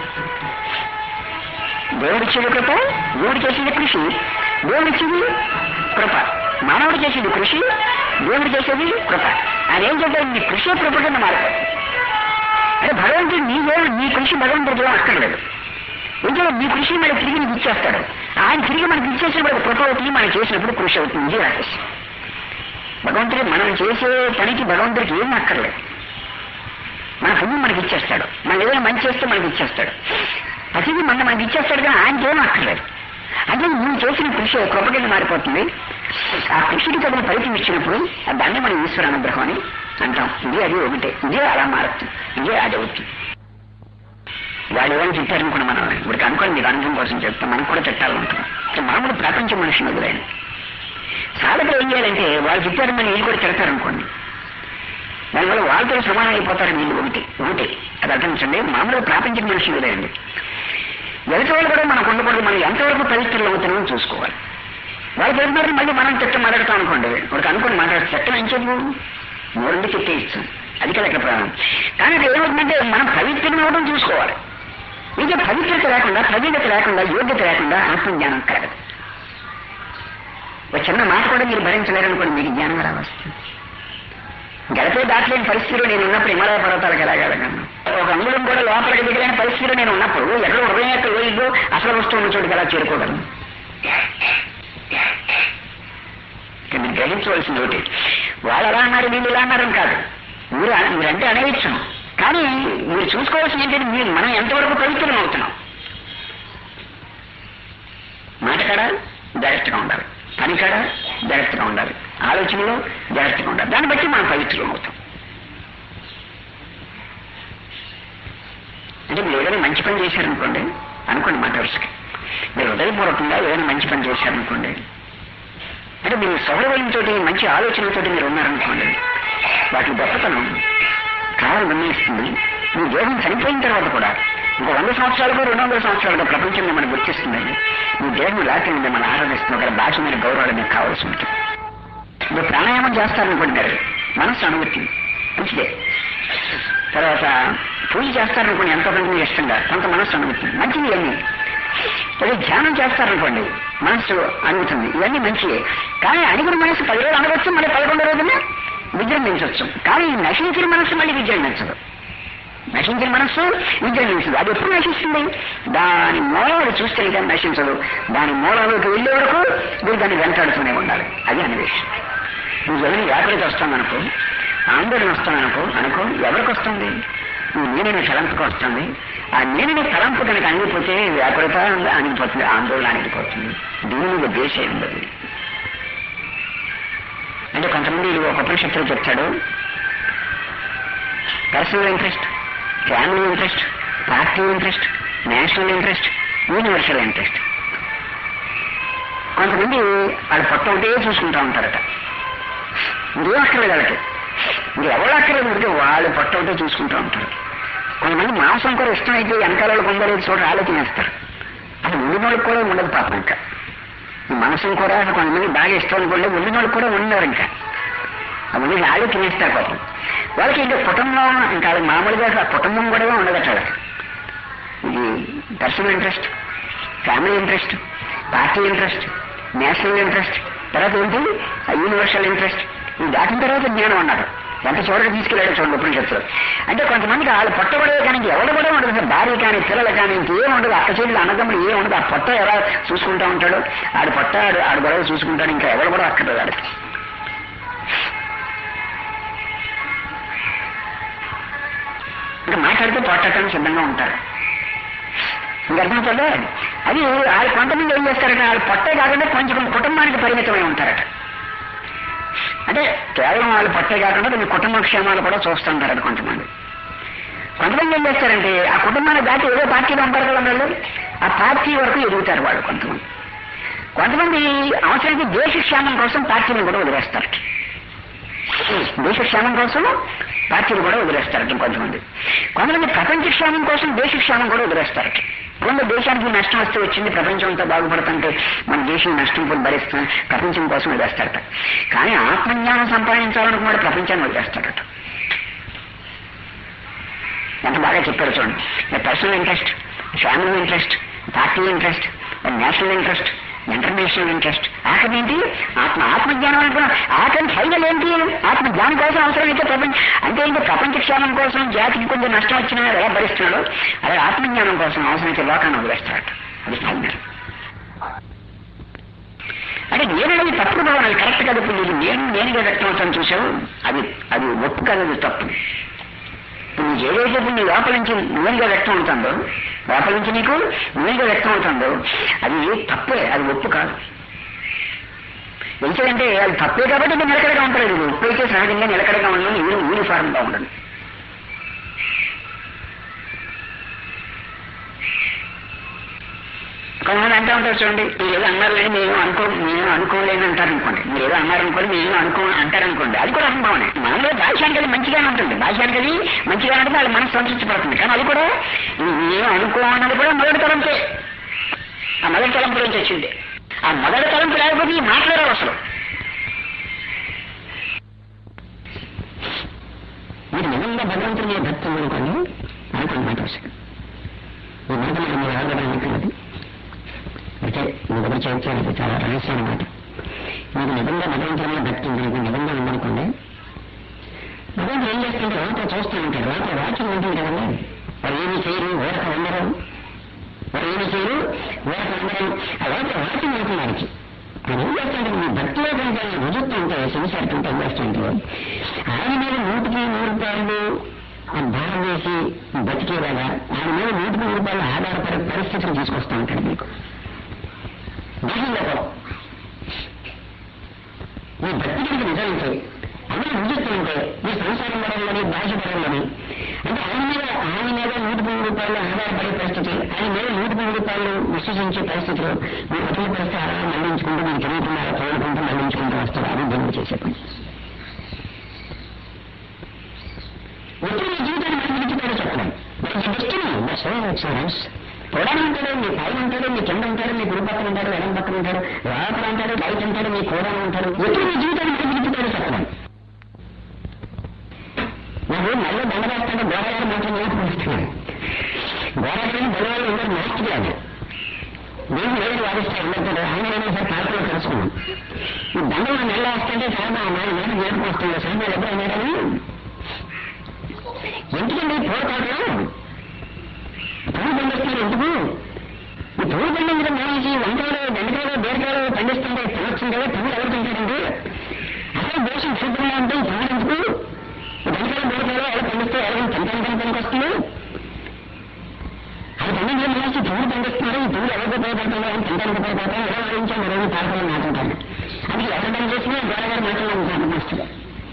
దేవుడిచ్చేది కృప దేవుడు చేసేది కృషి దేవుడిచ్చేది కృప మానవుడు చేసేది కృషి దేవుడు చేసేది కృప ఆయన ఏం చెప్పారు నీ కృషి కృప కింద మారిపోతుంది అంటే భగవంతుడు నీ దేవుడు నీ కృషి భగవంతుడికి ఏం అక్కర్లేదు ఎందుకంటే నీ కృషి మనకి తిరిగి నీకు ఇచ్చేస్తాడు ఆయన తిరిగి మనకి ఇచ్చేసినప్పుడు కృప అవుతుంది మనం చేసినప్పుడు కృషి అవుతుంది రాకేష్ భగవంతుడు మనం చేసే పనికి భగవంతుడికి ఏం అక్కర్లేదు మన పుణ్యం మనకి ఇచ్చేస్తాడు మనం ఏదైనా మంచి చేస్తే మనకి ఇచ్చేస్తాడు ప్రతిదీ మన మనకి ఇచ్చేస్తాడు కానీ ఆయనకి ఏం అక్కర్లేదు అంటే నువ్వు చేసిన కృషి కృప కింద మారిపోతుంది ఆ కృషికి తగిన ఫలితం ఇచ్చినప్పుడు దాన్ని మనం ఈశ్వర అనుగ్రహం అని అంటాం ఇది అది ఒకటే ఇదే అలా మారుతుంది ఇదే అది అవుతుంది వాళ్ళు ఏమైనా తిట్టారనుకున్న మనం ఇప్పుడు అనుకోండి మీకు అనుభవం కోసం చెప్తాం మనం కూడా తిట్టాలనుకుంటున్నాం మామూలు ప్రపంచ మనుషులు వదిలేండి సాధకులు ఏం చేయాలంటే వాళ్ళు తిట్టారు మనం వీళ్ళు కూడా తిడతారనుకోండి దానివల్ల వాళ్ళతో సమానం అయిపోతారు వీళ్ళు ఒకటి ఒకటి అది అర్థించండి మామూలుగా ప్రాపంచిక మనుషులు వదిలేయండి ఎదుటి వాళ్ళు కూడా మనకు ఉండకూడదు మనం ఎంతవరకు పవిత్రులు అవుతున్నామో చూసుకోవాలి వాళ్ళు పెడుతున్నారు మళ్ళీ మనం తిట్ట మాట్లాడతాం అనుకోండి వాడికి అనుకుని మాట్లాడే చట్టం ఏం చెప్పు మూడు తిట్టేయిస్తాం అది కదా ఇక్కడ ప్రాణం కానీ అది ఏమవుతుందంటే మనం పవిత్రం అవడం చూసుకోవాలి ఇంకా పవిత్రత లేకుండా ప్రవీణత లేకుండా యోగ్యత లేకుండా ఆత్మజ్ఞానం కలగదు ఒక చిన్న మాట కూడా మీరు భరించలేరనుకోండి మీకు జ్ఞానం ఎలా వస్తుంది గడపే దాటలేని పరిస్థితిలో నేను ఉన్నప్పుడు హిమాలయ పర్వతాలకు ఎలాగలను ఒక అంగుళం కూడా లోపలికి దిగలేని పరిస్థితిలో నేను ఉన్నప్పుడు ఎక్కడో హృదయం యొక్క లోయలో అసలు వస్తువున్న చోటుకి ఎలా చేరుకోగలను ఇక్కడ మీరు గ్రహించవలసింది ఒకటి వాళ్ళు ఎలా అన్నారు వీళ్ళు ఇలా అన్నారని కాదు మీరు మీరంటే అనేయచ్చు కానీ మీరు చూసుకోవాల్సింది ఏంటంటే మీరు మనం ఎంతవరకు పవిత్రం అవుతున్నాం మాట కాడ జాగ్రత్తగా ఉండాలి పని కాడ జాగ్రత్తగా ఉండాలి ఆలోచనలో జాగ్రత్తగా ఉండాలి దాన్ని బట్టి మనం పవిత్రం అవుతాం అంటే మీరు ఏదైనా మంచి పని చేశారనుకోండి అనుకోండి మాట వరుసకి మీరు హృదయపూర్వకంగా ఏదైనా మంచి పని చేశారనుకోండి అంటే మీరు సౌరవయంతో మంచి ఆలోచనలతో మీరు ఉన్నారనుకోండి వాటి గొప్పతనం కాలం నిర్ణయిస్తుంది మీ దేహం చనిపోయిన తర్వాత కూడా ఇంకో వంద సంవత్సరాలకు రెండు వందల సంవత్సరాలుగా ప్రపంచం మిమ్మల్ని గుర్తిస్తుందండి మీ దేహం లాంటి మిమ్మల్ని ఆరాధిస్తుంది ఒక బాధ్యమైన గౌరవాలు మీకు కావాల్సి ఉంటుంది మీరు ప్రాణాయామం చేస్తారనుకోండి మీరు మనస్సు అనుమతి మంచిదే తర్వాత పూజ చేస్తారనుకోండి ఎంతో కొంత ఇష్టంగా కొంత మనస్సు అనుమతి మంచిది ఇవన్నీ అదే ధ్యానం చేస్తారనుకోండి మనస్సు అనుగుతుంది ఇవన్నీ మంచివే కానీ అడిగిన మనసు పది రోజులు అనవచ్చు మళ్ళీ పదకొండు రోజున విజృంభించవచ్చు కానీ ఈ నశించిన మనస్సు మళ్ళీ విజృంభించదు నశించిన మనస్సు విజృంభించదు అది ఎప్పుడు నశిస్తుంది దాని మూలాలు చూస్తే కానీ నశించదు దాని మూలాలకు వెళ్ళే వరకు మీరు దాన్ని వెంటాడుతూనే ఉండాలి అది అన్వేషణ నువ్వు ఎవరిని వ్యాకులత వస్తామనుకో ఆందోళన వస్తామనుకో అనుకో ఎవరికి వస్తుంది నువ్వు నేనైన తలంపుకి వస్తుంది ఆ నేనైన తలంపు కనుక అణిగిపోతే వ్యాకులత అణిగిపోతుంది ఆందోళన అణిగిపోతుంది దీని మీద దేశం ఉండదు అంటే కొంతమంది ఒక ఉపనిషత్తులు చెప్తాడు personal interest family interest party interest national interest universal interest కొంతమంది వాళ్ళు పొట్ట ఒకటే చూసుకుంటూ ఉంటారట ఇంకేం అక్కర్లేదు వాళ్ళకి మీరు ఎవరు అక్కర్లేదు ఉంటే వాళ్ళు పొట్ట ఒకటే చూసుకుంటూ ఉంటారు కొంతమంది మాంసం కూడా ఇష్టం అయితే వెనకాల కొందరు చోట ఆలోచనేస్తారు అసలు ఉండినోళ్ళకి కూడా ఉండదు పాపం ఇంకా ఈ మాంసం కూడా కొంతమంది బాగా ఇష్టం అనుకోండి ఉండినోళ్ళకి కూడా ఉండరు ఇంకా అవన్నీ వాళ్ళే తినేస్తారు పాపం వాళ్ళకి ఇంకా కుటుంబం ఇంకా వాళ్ళకి మామూలుగా అసలు ఆ కుటుంబం కూడా ఉండదట వాళ్ళకి ఇది personal interest family interest party interest national interest తర్వాత ఏంటి యూనివర్సల్ ఇంట్రెస్ట్ ఇది దాటిన తర్వాత జ్ఞానం అన్నారు ఎంత చివరికి తీసుకెళ్ళాడో చూడండి ఉపనిషత్తులు అంటే కొంతమందికి వాళ్ళ పొట్ట కూడా కానీ ఎవరు కూడా ఉండదు అసలు భార్య కానీ పిల్లలు కానీ ఇంకేం ఉండదు అక్క చెల్లి అన్నదమ్ములు ఏం ఉండదు ఆ పొట్ట ఎలా చూసుకుంటా ఉంటాడు ఆడు పొట్ట ఆడు ఆడు గొడవ చూసుకుంటాడు ఇంకా ఎవరు కూడా అక్కర్లేదు ఆడికి ఇంకా మాట్లాడితే పొట్టడానికి సిద్ధంగా ఉంటారు ఇంకా అర్థమవుతుందా అది వాళ్ళు కొంతమంది ఏం చేస్తారట వాళ్ళు పొట్టే కాకుండా కొంచెం కుటుంబానికి పరిమితమై ఉంటారట అంటే కేవలం వాళ్ళు పట్టే కాకుండా కొన్ని కుటుంబ క్షేమాలు కూడా చూస్తుంటారట కొంతమంది కొంతమంది ఏం చేస్తారంటే ఆ కుటుంబాన్ని దాటి ఏదో పార్టీలో ఉంటారు కదా వాళ్ళు ఆ పార్టీ వరకు ఎదుగుతారు వాళ్ళు కొంతమంది కొంతమంది అవసరానికి దేశ క్షేమం కోసం పార్టీని కూడా వదిలేస్తారట దేశ క్షేమం కోసం పార్టీలు కూడా వదిలేస్తారట కొంతమంది కొంతమంది ప్రపంచ క్షేమం కోసం దేశ క్షేమం కూడా వదిలేస్తారట రెండు దేశానికి నష్టం వస్తే వచ్చింది ప్రపంచం అంతా బాగుపడుతుంటే మన దేశం నష్టం కూడా భరిస్తాం ప్రపంచం కోసం వదిలేస్తారట కానీ ఆత్మజ్ఞానం సంపాదించాలనుకున్నాడు ప్రపంచాన్ని వదిలేస్తాడట ఎంత బాగా చెప్పారు చూడండి personal interest family interest party interest national interest international interest ఆఖరి ఏంటి ఆత్మ ఆత్మజ్ఞానం అనుకున్నా ఆఖరి ఫైనల్ ఏంటి ఆత్మజ్ఞానం కోసం అవసరమైతే ప్రపంచ అంటే ఇంకా ప్రపంచ క్షేమం కోసం జాతికి కొంచెం నష్టం వచ్చినా ఎలా భరిస్తున్నాడు అలాగే ఆత్మజ్ఞానం కోసం అవసరమైతే లోకాన్ని వదిలేస్తాడు అది ఫైనల్ అంటే నేను అనేది తప్పుడు భావన అది కరెక్ట్ కదా ఇప్పుడు ఇది నేను నేనుగా వ్యక్తం అవుతాను చూసావు అది అది ఒప్పు కదా అది తప్పు ఇప్పుడు నీకు ఏదైతే ఇప్పుడు నీ లోపల నుంచి నువ్వుగా వ్యక్తం అవుతుందో లోపల నుంచి నీకు నువ్వుగా వ్యక్తం అవుతుందో అది తప్పే అది ఒప్పు కాదు ఎందుకంటే అది తప్పే కాబట్టి నేను నిలకడగా ఉంటాడు ఇది ఒప్పు అయితే సహజంగా నిలకడగా ఉండడం ఇది యూనిఫార్మ్ గా ఉండదు కొంతమంది అంటూ ఉంటారు చూడండి మీరు ఏదో అన్నారులేని మేము అనుకో మేము అనుకోలేని అంటారు అనుకోండి మీరు ఏదో అన్నారనుకోండి మేము అనుకో అంటారు అనుకోండి అది కూడా అనుభవమే మనలో భాషానికి అది మంచిగానే ఉంటుంది భాషానికి అది మంచిగా ఉంటుంది వాళ్ళ మనసు సంతృప్తిపడుతుంది కానీ అది కూడా ఇది మేము అనుకో అన్నది కూడా మొదటి తలంపే ఆ మొదటి తలంపు నుంచి వచ్చింది ఆ మొదటి తలంపు లేకపోతే ఈ మాట్లాడారు అసలు మీరు నిజంగా భగవంతుని మీద భక్తి ఉందనుకోండి అనుకోండి మాట వస్తుంది ఈ మాట మరి మీరు ఆడడం అనుకున్నది అంటే మీ దగ్గర చేయించాలి చాలా రహస్యం అనమాట మీకు నిజంగా భగవంతుని మీద భక్తి ఉంది మీకు నిజంగా ఉందనుకోండి భగవంతుడు ఏం చేస్తుంటే లోపల చూస్తూ ఉంటాడు లోపల వాక్యం ఉంటుంది కదండి వారు ఏమి చేయరు ఓరక ఉండరు వారు ఏమి చేయరు ఓరక ఉండరు ఆ లోపల వాక్యం ఉంటుంది వారికి ఆయన ఏం చేస్తాడంటే మీ భక్తిలో కొంచెం రుజుతూ ఉంటే సిన్సియారిటీ ఉంటే ఏం చేస్తుంటే ఆయన మీద నూటికి నూరు రూపాయలు ఆ భారం వేసి బతికేలాగా ఆయన మీద నూటికి నూరు రూపాయలు ఆధారపడే పరిస్థితులు తీసుకొస్తూ ఉంటాడు మీకు బాహ్యంగా కూడా మీ భక్తి కనుక నిజమైతే అన్నీ రుజుతుంటే మీ సంసారం పడంలోని బాహ్య పడంలోని అంటే ఆయన మీద ఆయన మీద నూటి మూడు రూపాయలు ఆధారపడే పరిస్థితి ఆయన మీద నూటి మూడు రూపాయలు విశ్వసించే పరిస్థితులు మీ కుటుంబ పరిస్థితి అలా మళ్లించుకుంటూ మీకు తెలియకుండా అలా తోడుకుంటూ మళ్లించుకుంటూ వస్తారు అది దేవుడు చేసే పని ఎప్పుడు మీ జీవితాన్ని మళ్ళీ చెప్పడం ఇన్సూరెన్స్ పొడని ఉంటాడు మీ పైన ఉంటాడు మీ కింద ఉంటాడు మీ గుడి పక్కన ఉంటాడు ఎడం పక్కన ఉంటాడు లోపల ఉంటాడు బయట ఉంటాడు మీ కూడా ఉంటాడు ఎప్పుడు మీ జీవితాన్ని మళ్ళీ చెప్పడం నాకు మళ్ళీ దండ వేస్తాడు గోడగారు మాత్రం జ్ఞాపకం వస్తున్నాడు గోడగారిని బలవాళ్ళు అందరూ నాస్తి కాదు నేను ఏడు వాదిస్తాడు అందరితో ఆయన అయినా సరే పార్టీలో కలుసుకున్నాం ఈ దండలు నెల వేస్తుంటే సార్ మా నాన్న నేను జ్ఞాపకం వస్తుంది సార్ మీరు ఎప్పుడు అన్నాడని ఎందుకండి పోరాటం పువ్వు పండిస్తారు ఎందుకు ఈ పువ్వు పండించడం మానేసి వంకాయలు బెండకాయలు బీరకాయలు పండిస్తుంటే తినొచ్చింది కదా పువ్వులు ఎవరు తింటారండి అసలు దేశం దరిద్రంగా ఉంటే ఈ పువ్వులు ఎందుకు ఈ బెండకాయలు బీరకాయలు ఎలా పండిస్తే ఎవరైనా తింటానికి పనికి వస్తుంది అది పండించడం మానేసి పువ్వులు పండిస్తున్నారు ఈ పువ్వులు ఎవరికి ఉపయోగపడుతుందో అని తినడానికి ఉపయోగపడతారు ఎలా ఆలోచించాం మరో పాలకులు మాట్లాడతారు అది ఎవరి పని చేసినా గోడగారు మాట్లాడడానికి జ్ఞాపకం వస్తుంది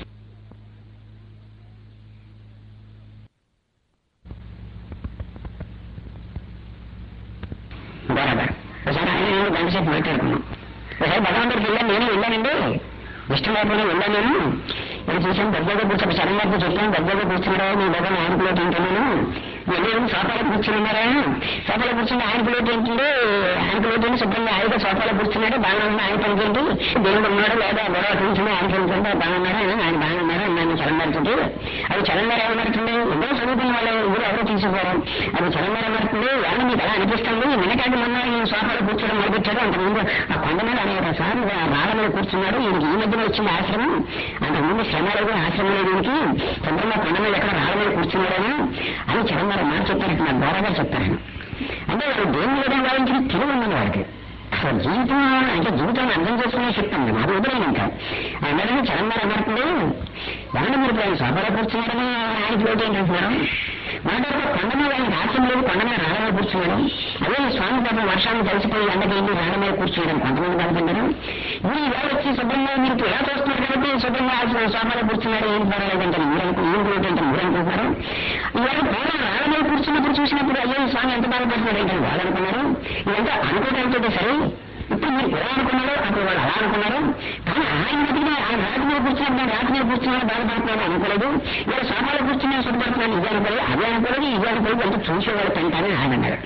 బరాబర్ ఒకసారి ఆయన నేను గంట సేపు మాట్లాడుకున్నాం ఒకసారి భగవంతుడికి వెళ్ళాను నేను వెళ్ళానండి ఇష్టం లేకుండా వెళ్ళాను నేను నేను చూసాను దగ్గరగా కూర్చొని సడన్ గా చెప్పాను దగ్గరగా కూర్చున్నాడు మీ దగ్గర ఆడుకునేటి ఉంటాను వెళ్ళేది సోఫాలో కూర్చుని ఉన్నారా సోఫాలో కూర్చుని ఆయన పిల్లలు ఏంటంటే ఆయన పిల్లలు శుభ్రంగా ఆయన సోఫాలో కూర్చున్నాడు బాగా ఉన్నా ఆయన పనికేంటి దేవుడు ఉన్నాడు లేదా గొడవ కూర్చుని ఆయన పనికంటే బాగా ఉన్నాడా ఆయన బాగా ఉన్నాడా నన్ను చలంబడుతుంది అది చలంబర ఏమడుతుంది ఎంతో చదువుకున్న వాళ్ళు ఎవరు ఎవరో తీసుకోరు అది చలంబర ఏమడుతుంది వాళ్ళు మీకు ఎలా అనిపిస్తుంది నిన్నకాటి మొన్న ఈ సోఫాలో కూర్చోవడం మొదలుపెట్టాడు అంతకుముందు ఆ కొండ మీద అనేక సార్లు ఆ రాళ్ళ మీద కూర్చున్నాడు ఈయనకి ఈ మధ్యన వచ్చింది ఆశ్రమం అంతకుముందు శ్రమ లేదు ఆశ్రమం లేదు ఈయనకి శుభ్రంగా కొండ మీద ఎక్కడ రాళ్ళ మీద కూర్చున్నాడని అని చలంబర మాట చెప్పారు నాకు గౌరవగా చెప్పారు అంటే వాడు దేని విధంగా వాళ్ళకి తెలివి ఉన్నది వాడికి అసలు జీవితం అంటే జీవితాన్ని అర్థం చేసుకునే శక్తి ఉంది నాకు వదిలేదు ఇంకా అందరినీ చలంబర అన్నప్పుడు దాన్ని మీరు ఇప్పుడు ఆయన సభలో కూర్చున్నాడని ఆయనకి లోటు ఏంటంటున్నారు మాట్లాడితే కొండ మీద ఆయన రాజ్యం లేదు కొండ మీద రాళ్ళ మీద కూర్చున్నాడు అదే ఈ స్వామి పాపం వర్షాన్ని కలిసిపోయి ఎండకేంటి రాళ్ళ మీద కూర్చున్నాడు కొంతమంది కనుకుంటారు మీరు ఇలా వచ్చి శుభ్రంగా మీరు ఇప్పుడు ఎలా చూస్తున్నారు కాబట్టి శుభ్రంగా ఆ సోమాలో కూర్చున్నాడు ఏం పర్వాలేదంటే మీరు అనుకు ఏం ఏంటంటే మీరు అనుకుంటున్నారు ఇవాళ పూర్వం రాళ్ళ మీద కూర్చున్నప్పుడు చూసినప్పుడు అయ్యో ఈ స్వామి ఎంత బాధపడుతున్నాడు ఏంటంటే వాళ్ళు అనుకున్నారు ఇదంతా అనుకోవడానికి సరే ఇప్పుడు మీరు ఎలా అనుకున్నారు అప్పుడు వాళ్ళు అలా అనుకున్నారు కానీ ఆయన బతికిన ఆయన రాతి మీద కూర్చున్నప్పుడు నేను రాతి మీద కూర్చున్నాను బాధపడుతున్నాను అనుకోలేదు ఇలా సోమాలో కూర్చున్నాను సుఖపడుతున్నాను ఇది అనుకోలేదు అదే అనుకోలేదు ఇది అనుకోలేదు అంటే చూసేవాళ్ళు తింటానని ఆయన అన్నారు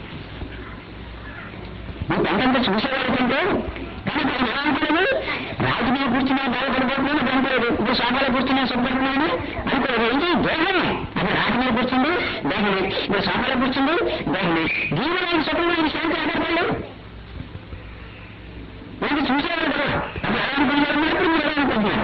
నువ్వు ఎంతంత చూసేవాళ్ళు తింటే కానీ ఆయన ఎలా అనుకోలేదు రాజు మీద కూర్చున్నా బాధపడిపోతున్నాను అది అనుకోలేదు ఇప్పుడు సోమాలో కూర్చున్నా సుఖపడుతున్నాను అనుకోలేదు ఏంటి దేహమే అది రాజు మీద కూర్చుంది దేహమే ఇప్పుడు సోమాలో కూర్చుంది దేహమే దీనిలో ఆయన సుఖంగా ఆయన శాంతి ఆధారపడలేదు మనకి చూసేవాళ్ళు కదా అది ఎలా అనుకుంటున్నారు మీరు మీరు ఎలా అనుకుంటున్నారు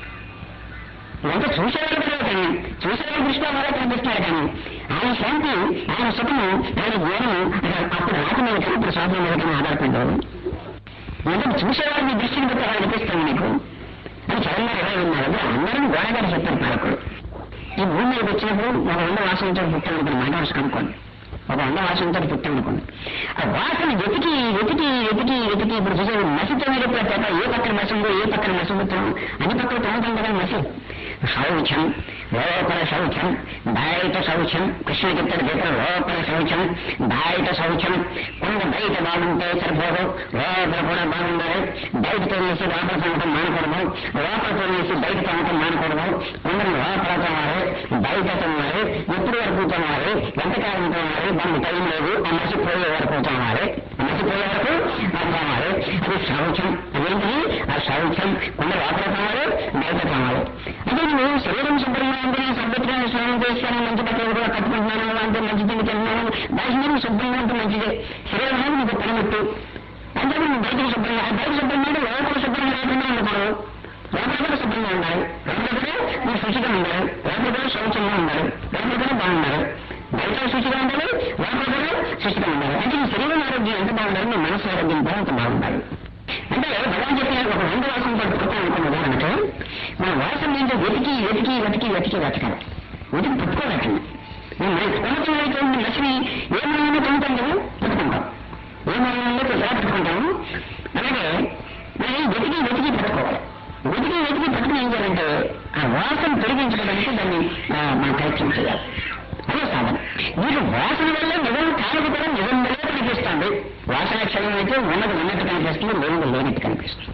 ఇదంతా చూసేవాళ్ళు కదా కానీ చూసేవాళ్ళు దృష్టిలో వల్ల కనిపిస్తున్నారు కానీ ఆయన శాంతి ఆయన సుఖము ఆయన జ్ఞానము అప్పుడు రాక మీద కానీ ఇప్పుడు స్వామి మీద కానీ ఆధారపడ్డారు ఎందుకంటే చూసేవాళ్ళు మీ దృష్టిని పెట్టి అలా అనిపిస్తుంది మీకు అని చరణ్ ఎలా ఉన్నారు అంటే అందరం గోడగారు చెప్పారు పాలకుడు ఈ భూమి మీదకి వచ్చినప్పుడు ఒక వంద వాసనతో పుట్టాను ఇప్పుడు మాట వరుస కనుక్కోండి ఒక వంద వాసనతో పుట్టాను అనుకోండి ఆ వాసన వెతికి వెతికి వెతికి వెతికి ఇప్పుడు చూసే మసితో మీద తప్ప ఏ పక్కన మసి ఉందో ఏ పక్కన మసి ఉందో అన్ని పక్కన తొమ్మిది కదా మసి శౌచం లోపల శౌచం బయట శౌచం కృష్ణ చెప్తాడు గీత లోపల శౌచం బయట శౌచం కొండ బయట బాగుంటే సరిపోదు లోపల కూడా బాగుండాలి బయట తోనేసి లోపల తోమటం మానకూడదు లోపల తోనేసి బయట తోమటం మానకూడదు కొందరు లోపల తోమాలి బయట తోమాలి ఎప్పుడు వరకు తోమాలి ఎంతకాలం తోమాలి దానికి టైం లేదు ఆ మసిపోయే వరకు తోమాలి ఆ మసిపోయే వరకు అది తోమాలి అది శౌచం అదేంటి ఆ శౌచం కొందరు లోపల తోమాలి బయట తోమాలి అంటే నువ్వు శరీరం శుభ్రంగా ఉంటుంది సభ్యత్వంగా స్నానం చేస్తాను మంచి బట్టలు కూడా కట్టుకుంటున్నాను అంటే మంచి తిండి తింటున్నాను దాని మీద శుభ్రంగా ఉంటే మంచిదే శరీరం అనేది నీకు పనిముట్టు అంటే నువ్వు బయటకు శుభ్రంగా బయట శుభ్రంగా అంటే లోపల శుభ్రంగా లేకుండా ఉండకూడదు లోపల కూడా శుభ్రంగా ఉండాలి లోపల కూడా నువ్వు శుచిగా ఉండాలి లోపల కూడా శౌచంగా ఉండాలి లోపల కూడా బాగుండాలి బయట శుచిగా ఉండాలి లోపల కూడా శుచిగా ఉండాలి అంటే నీ శరీరం ఆరోగ్యం ఎంత బాగుండాలి నీ మనసు ఆరోగ్యం కూడా అంత బాగుండాలి అంటే భగవాన్ చెప్పిన ఒక వంద వాసనతో పుట్టుకోవాలి అనుకున్న ఉదాహరణకు మన వాసన ఏంటో వెతికి వెతికి వెతికి వెతికి వెతకాలి వెతికి పుట్టుకోవాలండి మనం మన ప్రపంచంలో అయినటువంటి లక్ష్మి ఏమైనా పొందుతాం కదా పుట్టుకుంటాం ఏమైనా ఎలా పుట్టుకుంటాము అలాగే మరి వెతికి వెతికి పట్టుకోవాలి వెతికి వెతికి పట్టుకుని ఏం చేయాలంటే ఆ వాసన తొలగించుకోవడానికి దాన్ని ఆ, మనం ప్రయత్నం చేయాలి అదే సాధన మీకు వాసన వల్ల నిజం కాదు కూడా నిజం వల్లే కనిపిస్తుంది వాసన క్షణం అయితే ఉన్నది ఉన్నట్టు కనిపిస్తుంది లేనిది లేనట్టు కనిపిస్తుంది